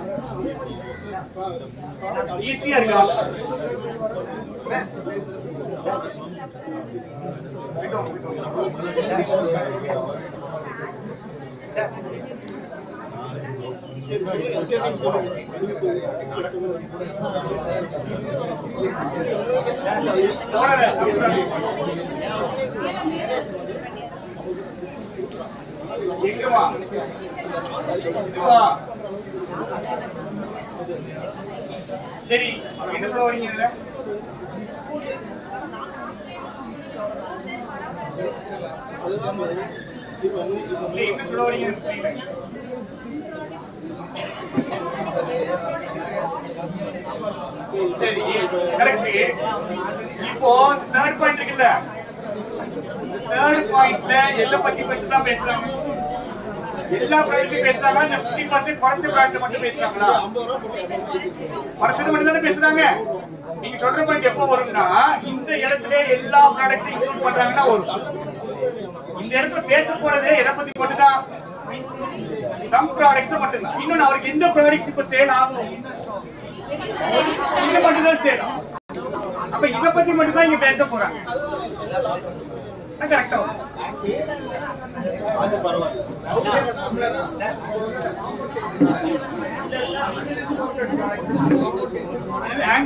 ஈஸியா இருக்கு ஆப்ஷன் எங்கவா இதுவா சரி அப்ப என்ன சொல்ல வரீங்க இதுல இல்ல, என்ன சொல்ல வரீங்க எனக்கு புரியல. சரி கரெக்ட் இப்போ தேர்ட் பாயிண்ட் இருக்குல்ல தேர்ட் பாயிண்ட்ல எதை பத்தி பத்தி தான் பேசுறாங்க எல்லா ப்ராடக்ட்டும் பேசுறாங்க இந்த 50% குறைச்ச ப்ராடக்ட் மட்டும் பேசுறாங்களா குறைச்சது மட்டும் தானே பேசுறாங்க நீங்க சொல்ற பாயிண்ட் எப்போ வரும்னா இந்த இடத்துல எல்லா ப்ராடக்ட்ஸையும் இன்க்ளூட் பண்றாங்கன்னா வரும் இந்த இடத்துல பேச போறது எதை பத்தி மட்டும்தான் சம் ப்ராடக்ட்ஸ் மட்டும்தான் இன்னொன்னு அவருக்கு எந்த ப்ராடக்ட்ஸ் இப்ப சேல் ஆகும் இத மட்டும் தான் சேல் ஆகும் அப்ப இத பத்தி மட்டும் தான் இங்க பேச போறாங்க கரெக்டா அது பரவாயில்ல அண்ட்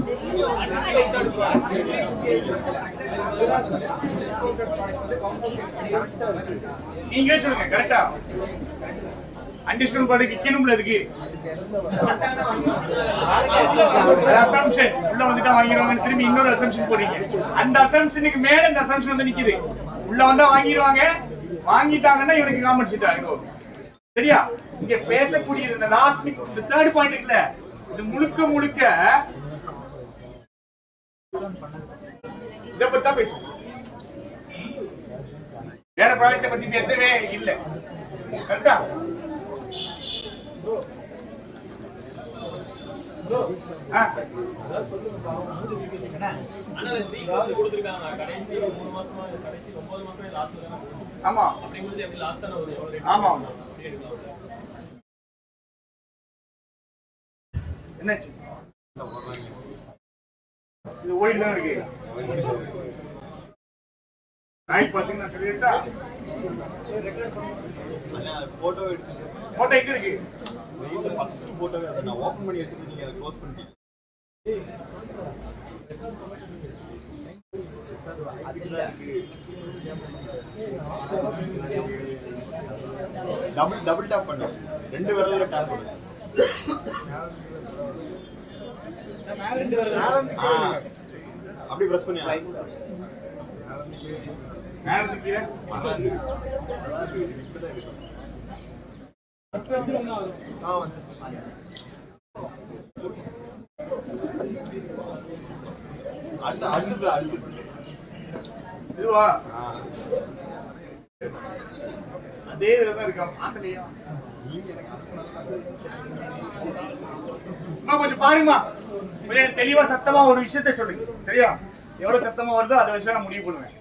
நீங்களே சொல்லுங்க கரெக்டா அன்டிஸ்கவுண்ட் ப்ராடக்ட் விற்கணும்ல அதுக்கு அசம்ஷன் உள்ள வந்துட்டா வாங்கிடுவாங்க திரும்பி இன்னொரு அசம்ஷன் போடுறீங்க அந்த அசம்ஷனுக்கு மேல இந்த அசம்ஷன் வந்து நிக்குது உள்ள வந்தா வாங்கிடுவாங்க வாங்கிட்டாங்கன்னா இவனுக்கு காம்பன்சேட் ஆகும் சரியா இங்க பேசக்கூடிய இந்த லாஸ்ட் இந்த தேர்ட் பாயிண்ட் இருக்குல்ல இது முழுக்க முழுக்க இத பத்தி தான் பேசும் வேற ப்ராடக்ட பத்தி பேசவே இல்ல கரெக்டா ஆ, ஆனா லீக் வந்து கொடுத்துருக்காங்க கடைசி ஒரு மூணு மாசமா கடைசி ஒன்பது மாசம் லாஸ்ட்ல தானே போகும். ஆமா அப்படிங்கும்போது எப்படி லாஸ்ட் தானே ஒரு எவ்வளவு rate ஆமா. எப்படி எடுக்கலாம்? என்னாச்சு இது ஓடிட்டு தான் இருக்கு நாய் பசங்க நான் சொல்லிட்டா போட்டோ எடுத்து போட்டோ எங்க இருக்கு வெயில்ல ஃபர்ஸ்ட் போட்டோவே அதை நான் ஓபன் பண்ணி வச்சிருக்கேன் நீங்க அதை க்ளோஸ் பண்ணிட்டீங்க டபுள் டபுள் டாப் பண்ணு ரெண்டு விரல்ல டாப் பண்ணு ஆ, அப்படி பிரஸ் பண்ணி நேரத்துக்கு கீழே அடுத்து அடுத்து அடுத்து இதுவா ஆ, அதே இதுல தான் இருக்கா மாத்தலையா நீங்க எனக்கு அம்மா கொஞ்சம் பாருங்கம்மா கொஞ்சம் எனக்கு தெளிவா சத்தமா ஒரு விஷயத்த சொல்லுங்க சரியா எவ்வளவு சத்தமா வருதோ அதை வச்சு நான் முடிவு பண்ணுவேன்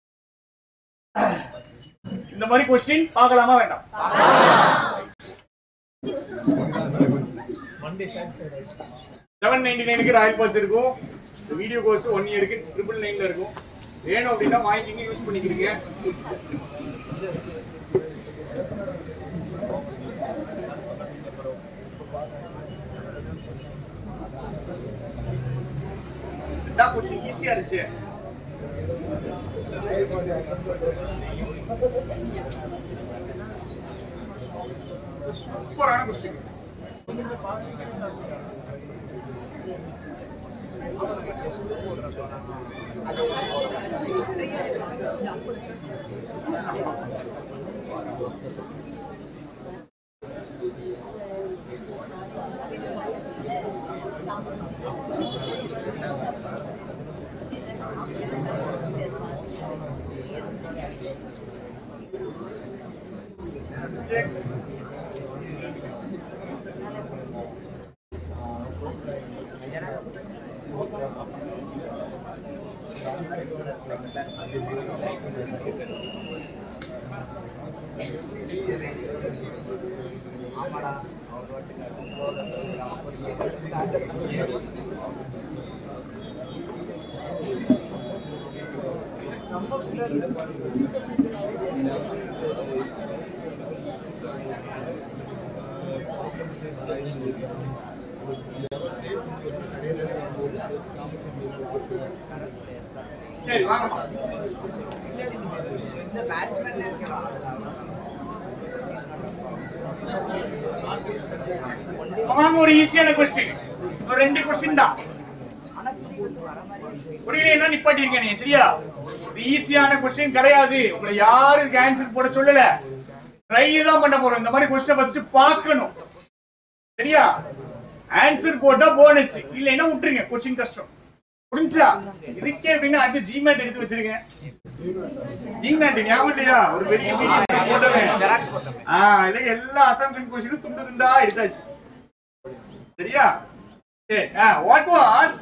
இந்த மாதிரி கொஸ்டின் பார்க்கலாமா வேண்டாம் செவன் நைன்டி நைனுக்கு ராயல் பாஸ் இருக்கும் வீடியோ கோர்ஸ் ஒன் இயருக்கு ட்ரிபிள் நைன்ல இருக்கும் வேணும் அப்படின்னா வாங்கிக்கிங்க யூஸ் பண்ணிக்கிறீங்க இதான் கொஸ்டின் ஈஸியா இருந்துச்சு சூப்பரான கொஸ்டின் சரி வாங்க வாங்க ஒரு ஈஸியான கொஸ்டின் ஒரு ரெண்டு கொஸ்டின் தான் புரியல என்ன நிப்பாட்டிருக்கேன் நீங்க சரியா இது ஈஸியான கொஸ்டின் கிடையாது உங்களை யாரு இதுக்கு ஆன்சர் போட சொல்லல ட்ரை தான் பண்ண போறோம் இந்த மாதிரி கொஸ்டின் ஃபர்ஸ்ட் பார்க்கணும் சரியா ஆன்சர் போட்டா போனஸ் இல்லைன்னா விட்டுருங்க கொஸ்டின் கஷ்டம் புரிஞ்சா இதுக்கே அப்படின்னு அடுத்து ஜிமேட் எடுத்து வச்சிருக்கேன் ஜிமேட் ஞாபகம் இல்லையா ஒரு பெரிய meeting போட்டவன் ஆ இல்ல எல்லா அசம்ஷன் கொஸ்டினும் துண்டு துண்டா எடுத்தாச்சு சரியா சரி ஆ வாட் வாஸ்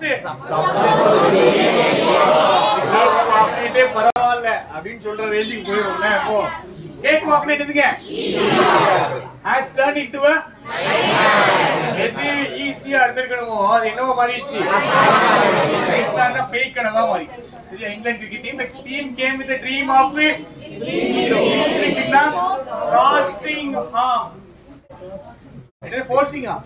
அப்படியே பரவாயில்ல அப்படின்னு சொல்ற ரேஞ்சுக்கு போயிடும்ல இப்போ கேக் வாக்னேட் எதுங்க ஹேஸ் டர்ன் இன்டு அ எது ஈஸியா இருந்திருக்கணுமோ அது என்னவோ மாறிடுச்சு ரைட்டான பேய் கனவா மாறிடுச்சு சரியா England cricket team the team came with the dream of crossing arm இது ஃபோர்சிங்கா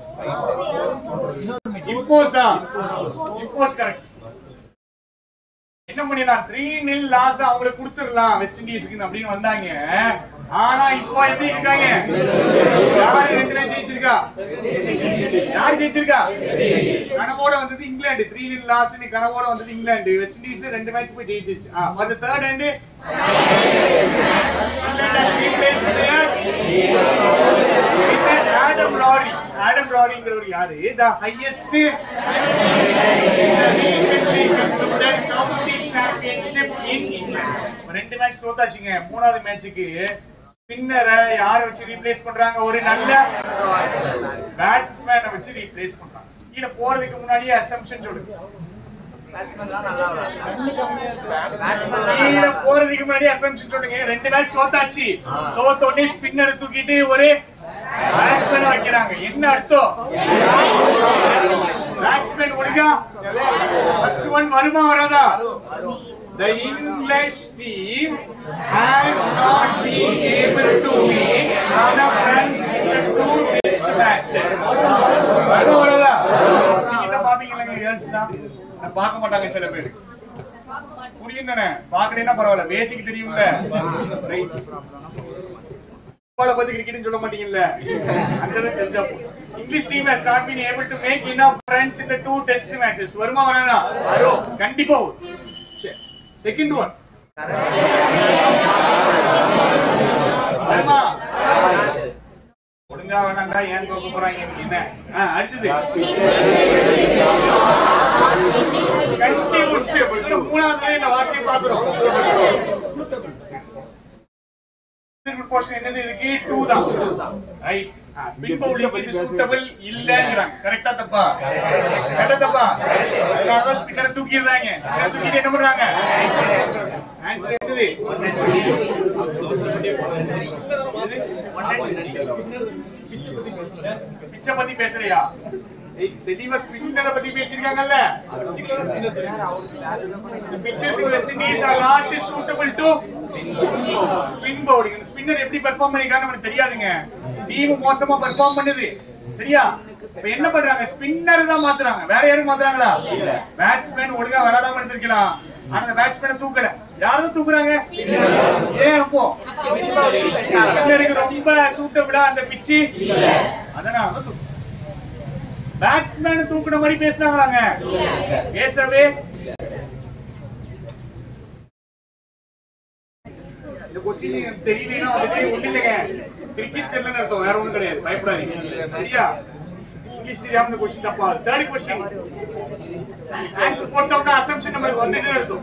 இம்போஸா இம்போஸ் கரெக்ட் என்ன பண்ணிடலாம் த்ரீ நில் லாஸ் அவங்களுக்கு கொடுத்துடலாம் வெஸ்ட் இண்டீஸ்க்கு அப்படின்னு வந்தாங்க ஆனா இப்போ எப்படி இருக்காங்க யாரு எத்தனை ஜெயிச்சிருக்கா யார் ஜெயிச்சிருக்கா கனவோட வந்தது இங்கிலாந்து த்ரீ நில் லாஸ்னு கனவோட வந்தது இங்கிலாந்து வெஸ்ட் இண்டீஸ் ரெண்டு மேட்ச் போய் ஜெயிச்சிருச்சு ஆ வந்து தேர்ட் ஹேண்ட் ஆடம் ராரி ஆடம் ராரிங்கிறவர் யாரு the highest championship in England ரெண்டு மேட்ச் தோத்தாச்சுங்க மூணாவது மேட்சுக்கு ஸ்பின்னரை யாரை வச்சு ரீப்ளேஸ் பண்றாங்க ஒரு நல்ல பேட்ஸ்மேனை வச்சு ரீப்ளேஸ் பண்றாங்க கீழே போறதுக்கு முன்னாடியே அசம்ஷன் சொல்லுங்க கீழே போறதுக்கு முன்னாடி அசம்ஷன் சொல்லுங்க ரெண்டு மேட்ச் தோத்தாச்சு தோத்த உடனே ஸ்பின்னர் தூக்கிட்டு ஒரு பேட்ஸ்மேன் வைக்கிறாங்க என்ன அர்த்தம் பேட்ஸ்மேன் ஒழுங்கா ஃபர்ஸ்ட் ஒன் வருமா வராதா The English team has not been able to make enough runs in the two test matches. வருமா வராதா நீங்க என்ன பாப்பீங்களா கேர்ள்ஸ் தான் நான் பார்க்க மாட்டாங்க சில பேர் புரியும் தானே பாக்கலைன்னா பரவாயில்ல பேசிக் தெரியும்ல ரைட் ஃபுட்பால பத்தி கிரிக்கெட் சொல்ல மாட்டீங்கல்ல அந்த அளவுக்கு தெரிஞ்சா போதும். English team has not been able to make enough runs in the two test matches வருமா வராதா வரும் கண்டிப்பா வரும் செகண்ட் ஒன் வருமா ஒழுங்கா வேணாண்டா ஏன் தோக்க போறாங்க என்ன ஆ, அடுத்தது கண்டினியூஸ் மூணாவது இந்த வார்த்தையை பாக்குறோம் சிம்பிள் போர்ஷன் என்னது இதுக்கு 2 தான் ரைட் ஸ்பின் பவுலிங் இது சூட்டபிள் இல்லங்கறாங்க கரெக்ட்டா தப்பா கரெக்ட்டா தப்பா அதனால தான் ஸ்பின்னர் தூக்கிடுறாங்க ஸ்பின்னர் தூக்கிட்டு என்ன பண்றாங்க ஆன்சர் என்னது பிச்சை பத்தி பேசுறியா ஏய், தெளிவா ஸ்பின்னரை பத்தி பேசிருக்காங்கல்ல The pitches in West Indies are not suitable to spin bowling. இந்த ஸ்பின்னர் எப்படி பெர்ஃபார்ம் பண்ணிருக்காங்க நமக்கு தெரியாதுங்க டீம் மோசமா பெர்ஃபார்ம் பண்ணுது சரியா இப்ப என்ன பண்றாங்க ஸ்பின்னர் தான் மாத்துறாங்க வேற யாரும் மாத்துறாங்களா பேட்ஸ்மேன் ஒழுங்கா விளையாடாம இருந்திருக்கலாம் ஆனா அந்த பேட்ஸ்மேனை தூக்கல யாரும் தூக்குறாங்க ஏன் அப்போ ஸ்பின்னருக்கு ரொம்ப சூட்டபிளா அந்த பிச்சு அதனால தான் தூக்கு பேட்ஸ்மேன் தூக்குன மாதிரி பேசுனாங்களாங்க பேசவே இந்த கொஸ்டின் தெரியலனா வந்துட்டு ஒண்ணுச்சங்க கிரிக்கெட் தெரியலன்னு அர்த்தம் வேற ஒண்ணும் கிடையாது பயப்படாதீங்க சரியா இங்கிலீஷ் தெரியாம இந்த கொஸ்டின் தப்பா தேர்ட் கொஸ்டின் ஆன்சர் போட்டோம்னா அசம்ஷன் நம்மளுக்கு வந்துட்டு அர்த்தம்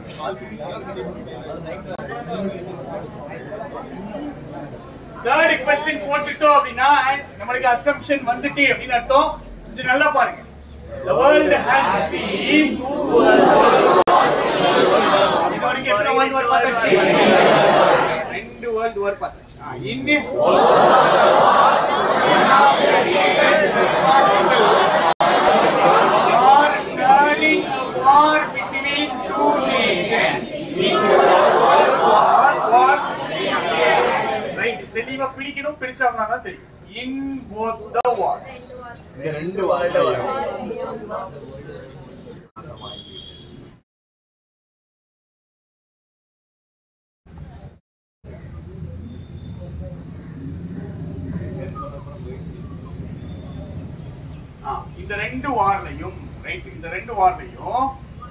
தேர்ட் கொஸ்டின் போட்டுட்டோம் அப்படின்னா நம்மளுக்கு அசம்ஷன் வந்துட்டு அப்படின்னு அர்த்தம் கொஞ்சம் நல்லா பாருங்க The world has seen இது வரைக்கும் எத்தனை வேர்ல்ட் வார் பார்த்தாச்சு ரெண்டு வேர்ல்ட் வார் பார்த்தாச்சு ஆ, இந்திய War turning a war between two nations into a world war was Right, தெளிவா பிடிக்கணும் பிரிச்சாங்கன்னா தான் தெரியும் இன் both the wars இங்க ரெண்டு வார்த்தை வரும் ஆ, இந்த ரெண்டு வார்லையும் ரைட் இந்த ரெண்டு வார்லையும்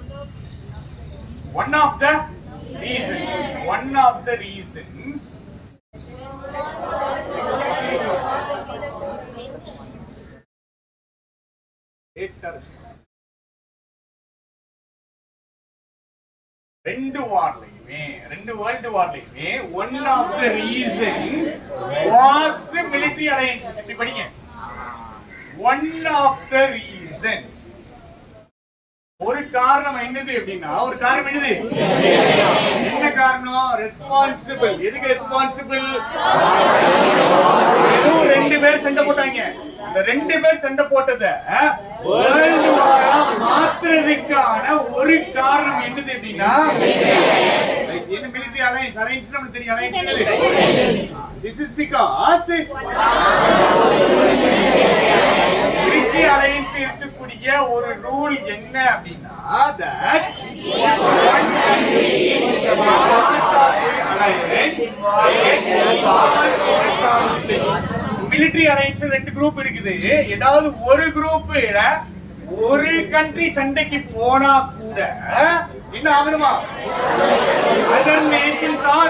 one of the reasons one of the reasons ரெண்டு வார்லையுமே ரெண்டு வேர்ல்டு வார்லையுமே one of the reasons was military alliances இப்படி படிங்க ஒன் ஆஃப் த ரீசன்ஸ் ஒரு காரணம் என்னது அப்படின்னா ஒரு காரணம் என்னது என்ன காரணம் ரெஸ்பான்சிபிள் எதுக்கு ரெஸ்பான்சிபிள் வெறும் ரெண்டு பேர் சண்டை போட்டாங்க இந்த ரெண்டு பேர் சண்டை போட்டத வேர்ல்டு வாரா மாத்துறதுக்கான ஒரு காரணம் என்னது அப்படின்னா என்ன மிலிட்டரி அலையன்ஸ் அலையன்ஸ் நமக்கு தெரியும் alliance this is because military alliance இருக்கக்கூடிய ஒரு ரூல் என்ன அப்படின்னா that one country is part of the alliance military alliance ரெண்டு குரூப் இருக்குது ஏதாவது ஒரு குரூப்ல ஒரு கண்ட்ரி சண்டைக்கு போனா கூட என்ன ஆகணுமா other nations are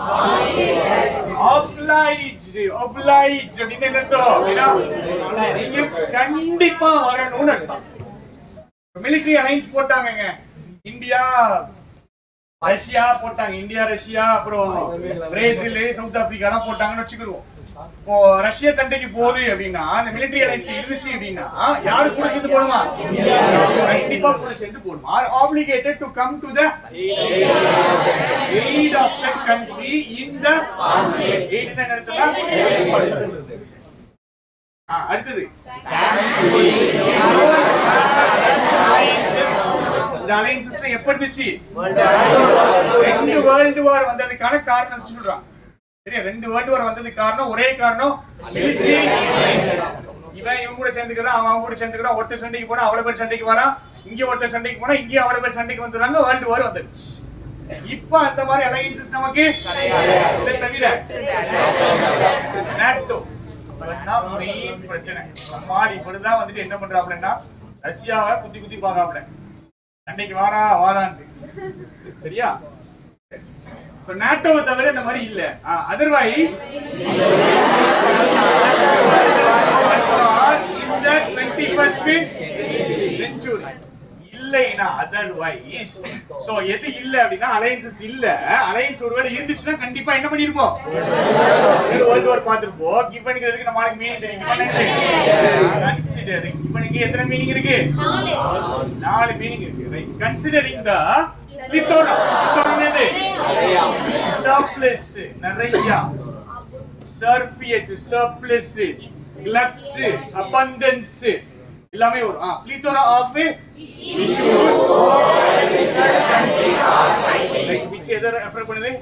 obliged obliged அப்படின்னு என்ன அர்த்தம்? அப்படின்னா, நீங்க கண்டிப்பா வரணும்னு அர்த்தம் மிலிட்டரி அலைன்ஸ் போட்டாங்கங்க இந்தியா ரஷ்யா போட்டாங்க இந்தியா ரஷ்யா அப்புறம் பிரேசில் சவுத் ஆப்பிரிக்கா எல்லாம் போட்டாங்கன்னு வச்சுக்கிடுவோம் இப்போ ரஷ்யா சண்டைக்கு போகுது அப்படின்னா அந்த மிலிட்டரி அலைன்ஸ் இருந்துச்சு அப்படின்னா யாரு கூட சேர்ந்து போடுமா கண்டிப்பா கூட சேர்ந்து போடுமா are obligated to come to the aid of the country in the aid என்ன அர்த்தம்னா ஆ, அடுத்தது இந்த அலைன்சஸ் எப்ப இருந்துச்சு ரெண்டு வேர்ல்டு வார் வந்ததுக்கான காரணம் சொல்றான் சரியா ரெண்டு வேர்ல்டு வார் வந்ததுக்கு காரணம் ஒரே காரணம் military. இவன் இவன் கூட சேர்ந்துக்கிறான் அவன் அவன் கூட சேர்ந்துக்கிறான் ஒருத்தர் சண்டைக்கு போனா அவ்வளவு பேர் சண்டைக்கு வரான் இங்க ஒருத்தர் சண்டைக்கு போனா இங்க அவ்வளவு பேர் சண்டைக்கு வந்துடுறாங்க வேர்ல்டு வார் வந்துருச்சு இப்ப அந்த மாதிரி அலையன்சஸ் நமக்கு இதை தவிர NATO. அதுதான் main பிரச்சனை நம்மால் இப்படிதான் வந்துட்டு என்ன பண்றாப்லன்னா ரஷ்யாவை குத்தி குத்தி பார்க்காப்ல சண்டைக்கு வாடா வாடான்ட்டு சரியா இப்ப நாட்டோவை தவிர இந்த மாதிரி இல்ல அதர்வைஸ் இந்த டுவெண்ட்டி ஃபர்ஸ்ட் செஞ்சுரி இல்லைனா அதர்வைஸ் சோ எது இல்ல அப்படின்னா அலையன்சஸ் இல்ல அலையன்ஸ் ஒருவேளை இருந்துச்சுன்னா கண்டிப்பா என்ன பண்ணிருப்போம் வேர்ல்ட் வார் பார்த்திருப்போம் கிவனுக்கு எதுக்கு நம்ம ஆளுக்கு மீனிங் தெரியும் கன்சிடரிங் கிவனுக்கு எத்தனை மீனிங் இருக்கு நாலு நாலு மீனிங் இருக்கு ரைட் கன்சிடரிங் த லிட்டோனா லிட்டோனா சர்ப்ளஸ் நிறைய சர்பியட் சர்ப்ளஸ் கிளப்ஸ் அபண்டன்ஸ் எல்லாமே வரும் a plethora of issues right which எதை ரெஃபர் பண்ணுது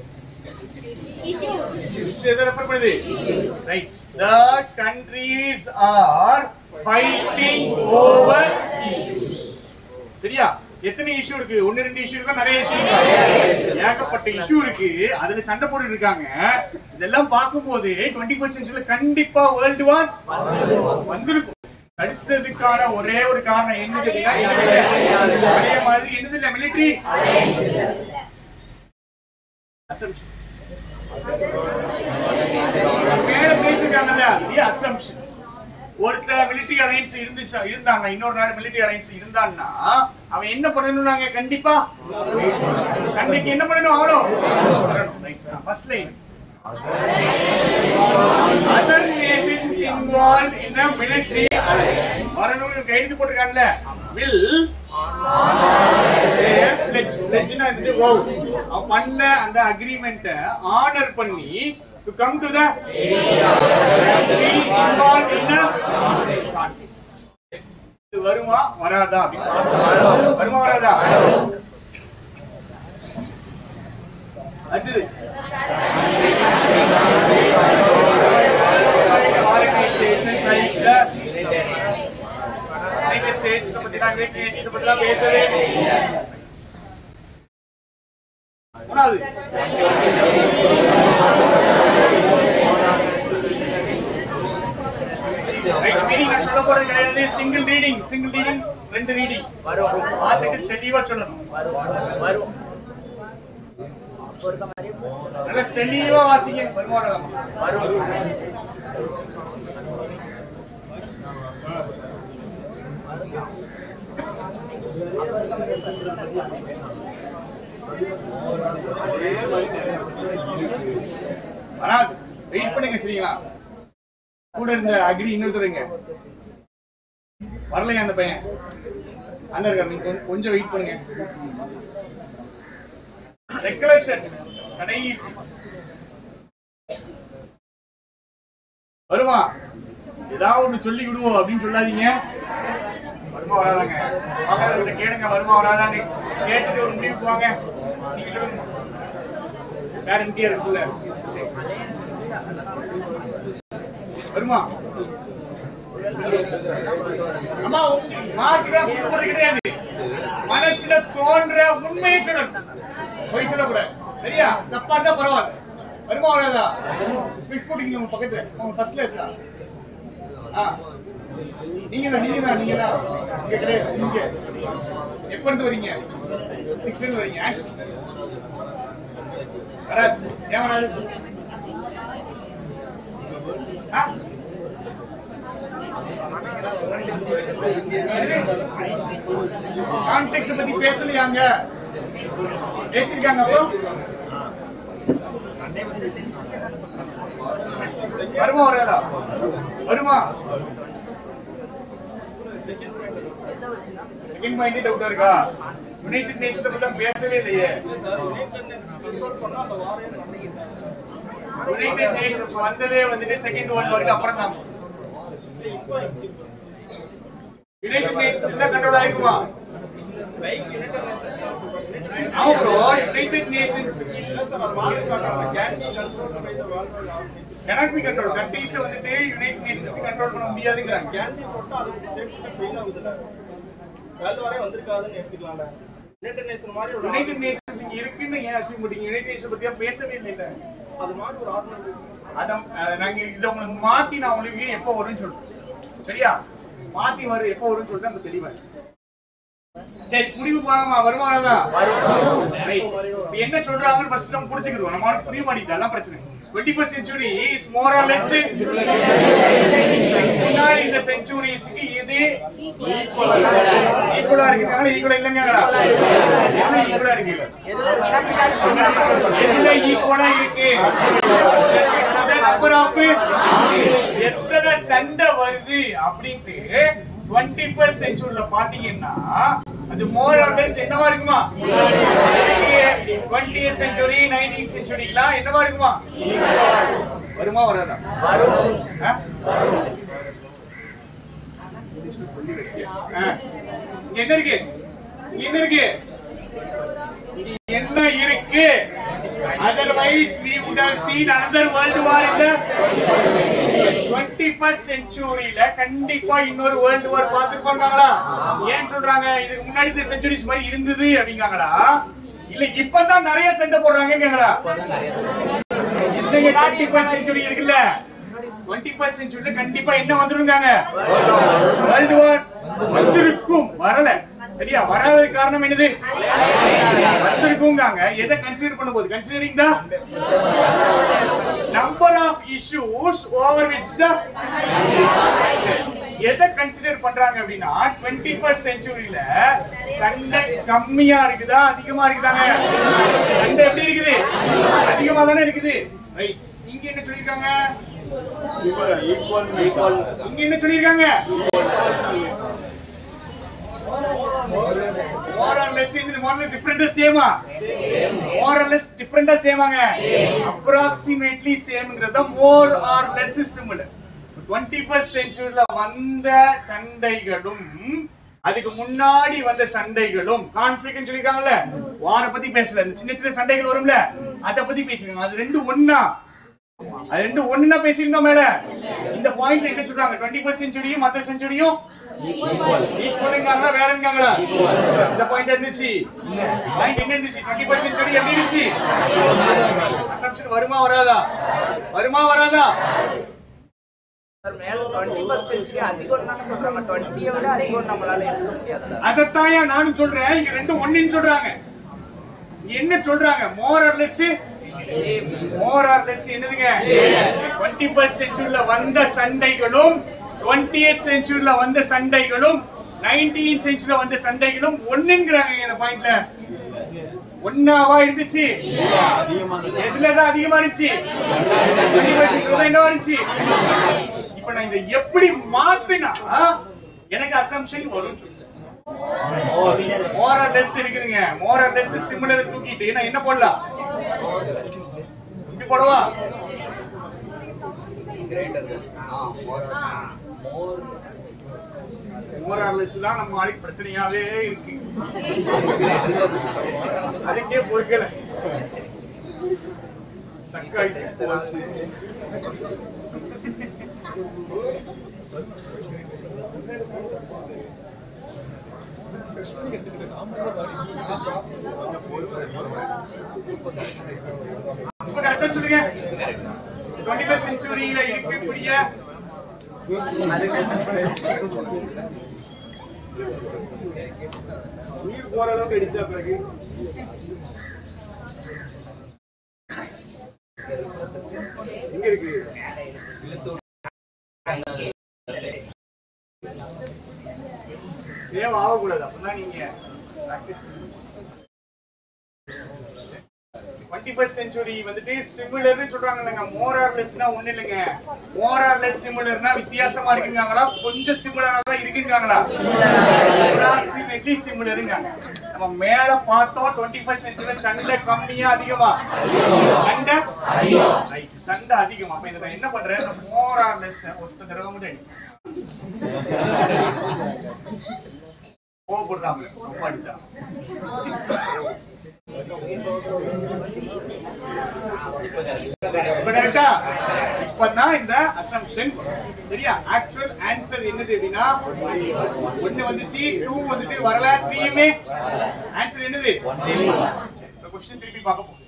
which எதை ரெஃபர் பண்ணுது right the countries are fighting over issues சரியா எத்தனை இஷ்யூ இருக்கு ஒன்னு ரெண்டு இஷ்யூ இருக்கா நிறைய இஷ்யூ இருக்கா ஏகப்பட்ட இஷ்யூ இருக்கு அதுல சண்டை போட்டுட்டு இருக்காங்க இதெல்லாம் பார்க்கும்போது டுவெண்ட்டி ஃபர்ஸ்ட் சென்ச்சுரியில கண்டிப்பா வேர்ல்டு வார் வந்திருக்கும் அடுத்ததுக்கான ஒரே ஒரு காரணம் என்னது அப்படின்னா, அதே மாதிரி என்னது இல்ல மிலிட்டரி மேல பேசிருக்காங்கல்ல அசம்ஷன்ஸ் ஒருத்தர் மிலிட்டரி அலைன்ஸ் இருந்துச்சு இருந்தாங்க இன்னொரு நாடு மிலிட்டரி அலைன்ஸ் இருந்தான்னா அவன் என்ன பண்ணணும்னாங்க கண்டிப்பா சண்டைக்கு என்ன பண்ணணும் அவனும் first line other nations involve in a military alliance வரணும் கைது போட்டுருக்காங்கல்ல will pledge pledgeனா இது wow அவன் பண்ண அந்த அக்ரிமெண்ட்ட ஆனர் பண்ணி to come to the be involved in a conflict. இது வருமா வராதா அப்படின்னு வருமா வராதா அடுத்தது organization like the United States பத்தி நான் United Nations பத்தி எல்லாம் பேசவே இல்லை. மூணாவது Right, meaning நான் சொல்ல போறது கிடையாது சிங்கிள் ரீடிங் சிங்கிள் ரீடிங் ரெண்டு ரீடிங் பார்த்துட்டு தெளிவா சொல்லணும் நல்லா தெளிவா வாசிங்க வருமானம் வராது வெயிட் பண்ணுங்க சரிங்களா கூட இருந்த அக்ரி இன்னொருத்தருங்க வரலையா அந்த பையன் அந்த இருக்காரு நீங்க கொஞ்சம் கொஞ்சம் வெயிட் பண்ணுங்க ரெக்கலெக்ஷன் கடைசி வருமா ஏதாவது ஒண்ணு சொல்லி விடுவோம் அப்படின்னு சொல்லாதீங்க வருமா வராதாங்க வாங்க கேளுங்க வருமா வராதான்னு கேட்டுட்டு ஒரு முடிவுக்கு வாங்க நீங்க சொல்லுங்க கேரண்டியா இருக்குல்ல சரி. வருமா அம்மா மார்க் போடுறது கிடையாது மனசுல தோன்ற உண்மையை சொல்லணும் போய் சொல்லக்கூடாது சரியா தப்பா இருந்தா பரவாயில்ல வருமா வராதா ஸ்பெக்ஸ் போட்டீங்க உங்க பக்கத்துல உங்க ஃபர்ஸ்ட் கிளாஸா ஆ நீங்க தான் நீங்க தான் நீங்க தான் இங்க கிடையாது நீங்க எப்ப இருந்து வரீங்க சிக்ஸ் இருந்து வரீங்க ஆன்சர் வராது ஏன் வராது ஆ கான்டெக்ட் பத்தி பேசலையாங்க பேசிருக்காங்க அப்போ வருமா வராதா வருமா செகண்ட் பாயிண்ட் டவுட்டா இருக்கா யுனைடெட் நேஷன்ஸ் பத்தி தான் பேசவே இல்லையே யுனைடெட் நேஷன்ஸ் வந்ததே வந்துட்டு செகண்ட் வேர்ல்ட் வாருக்கு அப்புறம் தான் யுனைடெட் நேஷன்ஸ் என்ன கண்ட்ரோல் ஆயிருக்குமா ஆமா bro United Nations cannot be controlled countries வந்துட்டு யுனைடெட் நேஷன்ஸ் கண்ட்ரோல் பண்ண முடியாதுங்கறாங்க யுனைடெட் நேஷன்ஸ் இங்க இருக்குன்னு ஏன் அசியூம் பண்ணீங்க யுனைடெட் நேஷன்ஸ் பத்தியா பேசவே இல்லை அத அஹ், நாங்க இத உங்களுக்கு மாத்தி நான் உங்களுக்கு எப்போ வரும்னு சொல்றேன் சரியா மாத்தி வரும் எப்போ வரும்னு சொல்லிட்டு நம்ம தெளிவா இருக்கு. சரி முடிவு போகாம வருமானதா என்ன சொல்றாங்கன்னு ஃபர்ஸ்ட் நம்ம புரிஞ்சுக்கிடுவோம் நம்ம அவனுக்கு புரிய மாட்டேங்குது அதான் பிரச்சனை twenty first century is more or less முன்னாடி இந்த செஞ்சுரிஸ்க்கு இது ஈக்குவலா இருக்குங்களா ஈக்குவலா இல்லைங்களா ஈக்குவலா இருக்கு எதுல ஈக்குவலா இருக்கு நம்பர் ஆஃப் எத்தனை சண்டை வருது அப்படின்ட்டு டுவெண்ட்டி ஃபர்ஸ்ட் செஞ்சுரியில பாத்தீங்கன்னா அது மோர் ஆர் லெஸ் என்னவா இருக்குமா டுவெண்ட்டி செஞ்சுரி நைன்டீன் செஞ்சுரிலாம் என்னவா இருக்குமா வருமா வராதா ஆ? ஆ. இங்க என்ன இருக்கு இங்க என்ன இருக்கு இங்க என்ன இருக்கு otherwise we would have seen another world war in the 21st centuryல கண்டிப்பா இன்னொரு வேர்ல்ட் வார் பாத்துருப்பாங்களா ஏன் சொல்றாங்க இதுக்கு முன்னாடி இந்த செஞ்சுரிஸ் மாதிரி இருந்தது அப்படிங்காங்களா இல்ல இப்பதான் நிறைய சண்டை போடுறாங்கங்களா என்னங்க 21st century இருக்குல்ல 21st centuryல கண்டிப்பா என்ன வந்துருங்காங்க வேர்ல்ட் வார் வந்திருக்கும் வரல சரியா வராததுக்கு காரணம் என்னது வந்திருக்குங்காங்க எதை கன்சிடர் பண்ணும்போது considering the number of issues over which the எதை கன்சிடர் பண்றாங்க அப்படின்னா டுவெண்ட்டி ஃபர்ஸ்ட் செஞ்சுரியில சண்டை கம்மியா இருக்குதா அதிகமா இருக்குதாங்க சண்டை எப்படி இருக்குது அதிகமா தானே இருக்குது ரைட் இங்க என்ன சொல்லிருக்காங்க இங்க என்ன சொல்லிருக்காங்க more or less in more or less different சேமா more or less different சேமாங்க approximately சேம்ங்கிறது more or less similar 21st centuryல வந்த சண்டைகளும் அதுக்கு முன்னாடி வந்த சண்டைகளும் கான்ஃபிளிக்ட்னு சொல்லிருக்காங்கல்ல வார பத்தி பேசல இந்த சின்ன சின்ன சண்டைகள் வரும்ல அத பத்தி பேசிருக்காங்க அது ரெண்டு ஒண்ணா அது ரெண்டு ஒண்ணுனா பேசியிருந்தோம் மேல இந்த பாயிண்ட் என்ன சொல்றாங்க டுவெண்ட்டி ஃபர்ஸ்ட் செஞ்சுரியும் மத்த செஞ்சுரியும் ஈக்குவலுங்காங்களா வேற இருக்காங்களா இந்த பாயிண்ட் இருந்துச்சு பாயிண்ட் எங்க இருந்துச்சு டுவெண்ட்டி ஃபர்ஸ்ட் செஞ்சுரி எப்படி இருந்துச்சு அசம்ஷன் வருமா வராதா வருமா வராதா சார் மேல டுவெண்ட்டி ஃபர்ஸ்ட் செஞ்சுரி அதிகம் தானே சொல்றாங்க டுவெண்ட்டியை விட அதிகம் நம்மளால இருக்க முடியாது அதத்தாயா நானும் சொல்றேன் இங்க ரெண்டு ஒண்ணுன்னு சொல்றாங்க இங்க என்ன சொல்றாங்க more or less more or less என்னதுங்க டுவெண்ட்டி ஃபர்ஸ்ட் செஞ்சுரியில வந்த சண்டைகளும் டுவெண்ட்டி எய்த் செஞ்சுரியில வந்த சண்டைகளும் நைன்டீன் செஞ்சுரியில வந்த சண்டைகளும் ஒண்ணுங்கிறாங்க இந்த பாயிண்ட்ல ஒன்னாவா இருந்துச்சு எதுலதான் அதிகமா இருந்துச்சு 21st century தான் என்னவா இருந்துச்சு இப்ப நான் இதை எப்படி மாத்தினா எனக்கு அசம்ஷன் வரும் மோர் ஆர் லெஸ் இருக்குதுங்க மோர் ஆர் லெஸ் சிமிலர் தூக்கிட்டு நான் என்ன போடலாம் இப்படி போடவா மோர் ஆர் லெஸ் தான் நம்ம ஆளுக்கு பிரச்சனையாவே இருக்கு அதுக்கே பொறுக்கல தக்காளி போச்சு. இப்ப கரெக்டா சொல்லுங்க டுவெண்ட்டி ஃபர்ஸ்ட் செஞ்சுரியில இருக்கக்கூடிய உயிர் போற அளவுக்கு அடிச்சா பிறகு எங்க இருக்கு சேவ் ஆகக்கூடாது அப்பதான் நீங்க practice பண்ணணும். டுவெண்ட்டி ஃபர்ஸ்ட் செஞ்சுரி வந்துட்டு சிமிலர்னு சொல்றாங்க இல்லைங்க மோரார்லெஸ்னா ஒண்ணு இல்லைங்க மோரார்லெஸ் சிமிலர்னா வித்தியாசமா இருக்குங்காங்களா கொஞ்சம் சிமிலரா தான் இருக்குங்காங்களா அப்ராக்சிமேட்லி சிமிலருங்காங்க நம்ம மேல பார்த்தோம் டுவெண்ட்டி ஃபர்ஸ்ட் செஞ்சுரி சண்டை கம்மியா அதிகமா சண்டை ரைட் சண்டை அதிகமா அப்ப இதை நான் என்ன பண்றேன் மோரார்லெஸ் ஒத்த தடவை மட்டும் கோவப்படுறாங்க ரொம்ப அடிச்சா இப்ப correct ஆ? இப்பதான் இந்த அசம்ஷன் சரியா ஆக்சுவல் ஆன்சர் என்னது அப்படின்னா ஒண்ணு வந்துச்சு டூ வந்துட்டு வரல த்ரீயுமே ஆன்சர் என்னது சரி, இந்த கொஸ்டின் திருப்பி பார்க்க போறோம்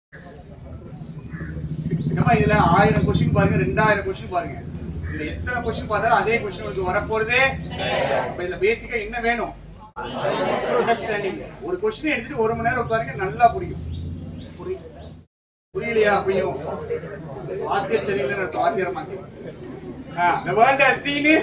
நம்ம இதுல ஆயிரம் கொஸ்டின் பாருங்க ரெண்டாயிரம் கொஸ்டின் பாருங்க இதுல எத்தனை கொஸ்டின் பார்த்தாலும் அதே கொஸ்டின் உங்களுக்கு வரப்போறதே இப்ப இதுல பேசிக்கா என்ன வேணும் அண்டர்ஸ்டாண்டிங் ஒரு கொஸ்டின் எடுத்துட்டு ஒரு மணி நேரம் உட்காருங்க நல்லா புரியும் புரி- புரியலையா புரியும் வாத்தியம் தெரியல நான் வாத்தியம் மாத்தி the world has seen it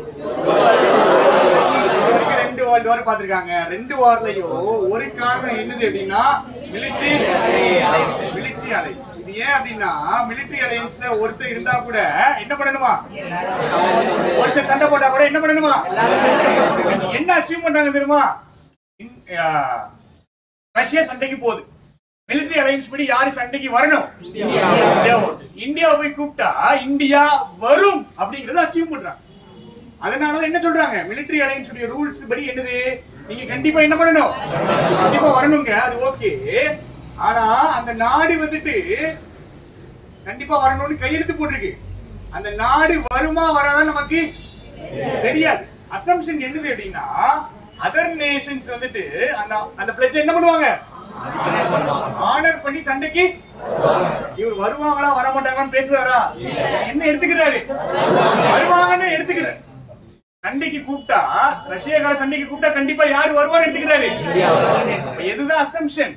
இதுவரைக்கும் ரெண்டு வேர்ல்டு வார் பாத்திருக்காங்க ரெண்டு வார்லயும் ஒரு காரணம் என்னது அப்படின்னா மிலிட்டரி மிலிட்டரி அலைன்ஸ் இது ஏன் அப்படின்னா மிலிட்டரி அலைன்ஸ்ல ஒருத்தர் இருந்தா கூட என்ன பண்ணணுமா ஒருத்தர் சண்டை போட்டா கூட என்ன பண்ணணுமா என்ன அசியூம் பண்றாங்க தெரியுமா இன்- ஆ, ரஷ்யா சண்டைக்கு போகுது மிலிட்டரி அலைன்ஸ் படி யாரு சண்டைக்கு வரணும் இந்தியா வருது. இந்தியா போய் கூப்பிட்டா இந்தியா வரும் அப்படிங்கறத அசியூம் பண்றாங்க அதனால என்ன சொல்றாங்க மிலிட்டரி அலைன்ஸ் உடைய ரூல்ஸ் படி என்னது நீங்க கண்டிப்பா என்ன பண்ணணும் கண்டிப்பா வரணுங்க அது ஓகே ஆனா அந்த நாடு வந்துட்டு கண்டிப்பா வரணும்னு கையெழுத்து போட்டிருக்கு அந்த நாடு வருமா வராதா நமக்கு தெரியாது அசம்ஷன் என்னது அப்படின்னா அதர் நேஷன்ஸ் வந்துட்டு அந்த அந்த பிளட்ஜ் என்ன பண்ணுவாங்க ஆனர் பண்ணி சண்டைக்கு இவர் வருவாங்களா வர மாட்டாங்களான்னு பேசுறாரா என்ன எடுத்துக்கிறாரு வருவாங்கன்னு எடுத்துக்கிறாரு சண்டைக்கு கூப்பிட்டா ரஷ்யாக்கார சண்டைக்கு கூப்பிட்டா கண்டிப்பா யாரு வருவான்னு எடுத்துக்கிறாரு அப்ப எதுதான் அசம்ஷன்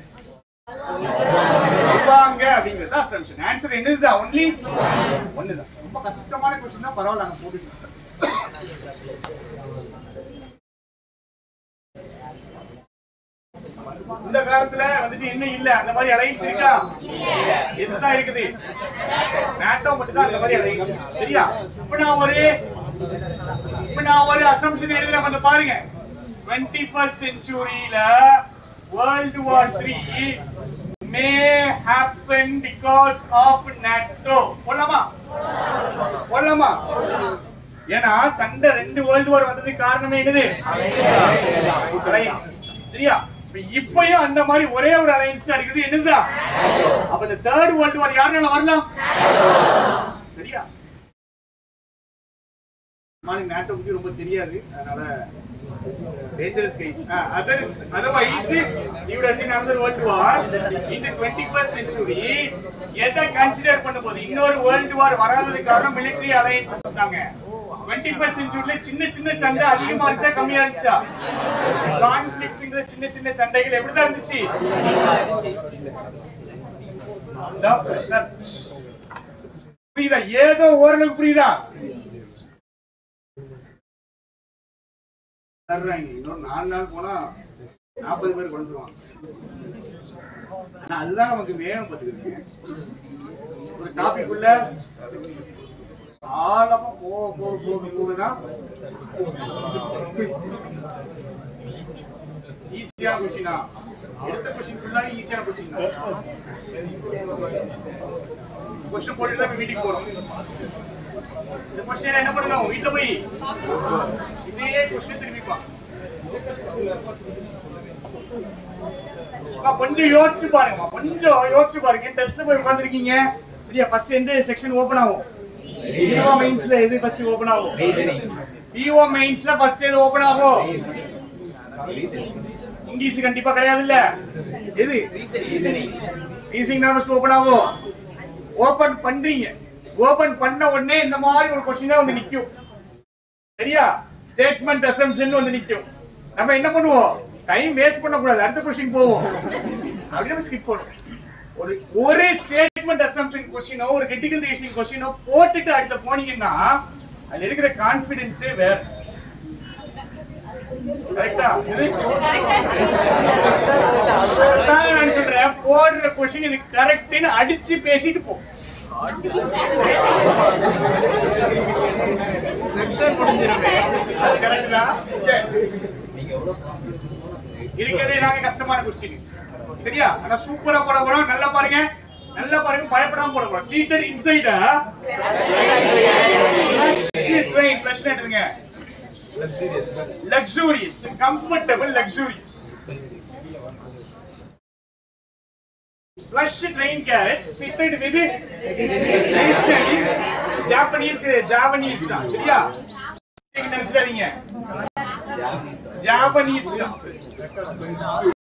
வருவாங்க அப்படிங்கிறது அசம்ஷன் ஆன்சர் என்னதுதான் ஒன்லி ஒண்ணுதான் ரொம்ப கஷ்டமான கொஸ்டின் தான் பரவாயில்ல நாங்க போட்டுட்டு இந்த காலத்துல வந்துட்டு என்ன இல்ல அந்த மாதிரி அலைன்ஸ் இருக்கா எதுதான் இருக்குது நாட்டோ மட்டும் தான் அந்த மாதிரி அலைன்ஸ் சரியா இப்ப நான் ஒரு இப்ப நான் ஒரு அசம்ஷன் எழுதுறேன் கொஞ்சம் பாருங்க 21st செஞ்சுரியில world war three may happen because of NATO போலாமா போலாமா ஏன்னா சண்டை ரெண்டு வேர்ல்டு வார் வந்ததுக்கு காரணமே என்னது அலையன்ஸ் சிஸ்டம் சரியா இப்ப இப்பயும் அந்த மாதிரி ஒரே ஒரு அலையன்ஸ் தான் இருக்குது என்னதுதான் அப்ப இந்த தேர்ட் வேர்ல்டு வார் யாருனால வரலாம் சரியா நம்மளுக்கு நாட்டை பத்தி ரொம்ப தெரியாது அதனால dangerous guys. Uh, others, otherwise, you would have seen another world war in the 21st century. எதை கன்சிடர் பண்ண போது இன்னொரு வேர்ல்டு வார் வராததுக்கு காரணம் மிலிட்டரி அலையன்சஸ் தாங்க 21st செஞ்சுரியில சின்ன சின்ன சண்டை அதிகமா இருந்துச்சா கம்மியா இருந்துச்சா கான்ஃபிளிக்ஸ்ங்கிற சின்ன சின்ன சண்டைகள் எப்படிதான் இருந்துச்சு Sub- sub- புரியுதா ஏதோ ஓரளவுக்கு புரியுதா தர்றாங்க இன்னொரு நாலு நாள் போனா நாற்பது பேர் கொடுத்துருவாங்க ஆனா அதுதான் நமக்கு வேணும் பார்த்துக்கிட்டு ஒரு டாபிக் உள்ள ஆழமா போக போக போக போகுதான் ஈஸியான கொஸ்டினா எடுத்த கொஸ்டின் ஃபுல்லாக ஈஸியான கொஸ்டின் தான் கொஸ்டின் போட்டு தான் வீட்டுக்கு போறோம் இந்த கொஸ்டின் என்ன பண்ணணும் வீட்டுல போய் இதே கொஸ்டின் திரும்பிப்பா அம்மா, கொஞ்சம் யோசிச்சு பாருங்கம்மா கொஞ்சம் யோசிச்சு பாருங்க டெஸ்ட்ல போய் உட்கார்ந்திருக்கீங்க சரியா ஃபர்ஸ்ட் எந்த செக்ஷன் ஓபன் ஆகும் பிஓ மெயின்ஸ்ல எது ஃபர்ஸ்ட் ஓபன் ஆகும் பிஓ மெயின்ஸ்ல ஃபர்ஸ்ட் எது ஓபன் ஆகும் இங்கிலீஷ் கண்டிப்பா கிடையாது இல்ல எது ரீசனிங் தான் ஃபர்ஸ்ட் ஓபன் ஆகும் ஓபன் பண்றீங்க ஓபன் பண்ண உடனே இந்த மாதிரி ஒரு கொஸ்டினா வந்து நிக்கும் சரியா ஸ்டேட்மெண்ட் அசம்ஷன் வந்து நிக்கும் நம்ம என்ன பண்ணுவோம் டைம் வேஸ்ட் பண்ண கூடாது அடுத்த கொஸ்டின் போவோம் அப்படி நம்ம ஸ்கிப் பண்ணுவோம் ஒரு ஒரே ஸ்டேட்மெண்ட் அசம்ஷன் கொஸ்டினோ ஒரு கிரிட்டிக்கல் ரீசனிங் கொஸ்டினோ போட்டுட்டு அடுத்த போனீங்கன்னா அதுல இருக்கிற கான்பிடன்ஸே வேற கரெக்டா அதான் நான் சொல்றேன் போடுற கொஸ்டின் எனக்கு கரெக்ட்னு அடிச்சு பேசிட்டு போ செக்ஷன் முடிஞ்சிருமே அது கரெக்ட் தான் சரி இருக்கிறதே நாங்க கஷ்டமான கொஸ்டின் சரியா ஆனா சூப்பரா போட போறோம் நல்லா பாருங்க நல்லா பாருங்க பயப்படாம போட போறோம் சீட்டர் இன்சைடா ட்ரெயின் பிரச்சனை என்னதுங்க luxurious comfortable luxurious Plush train carriage fitted with traditionally Japanese Japanese தான் சரியா நினைச்சிடாதீங்க ஜாப்பனீஸ் தான்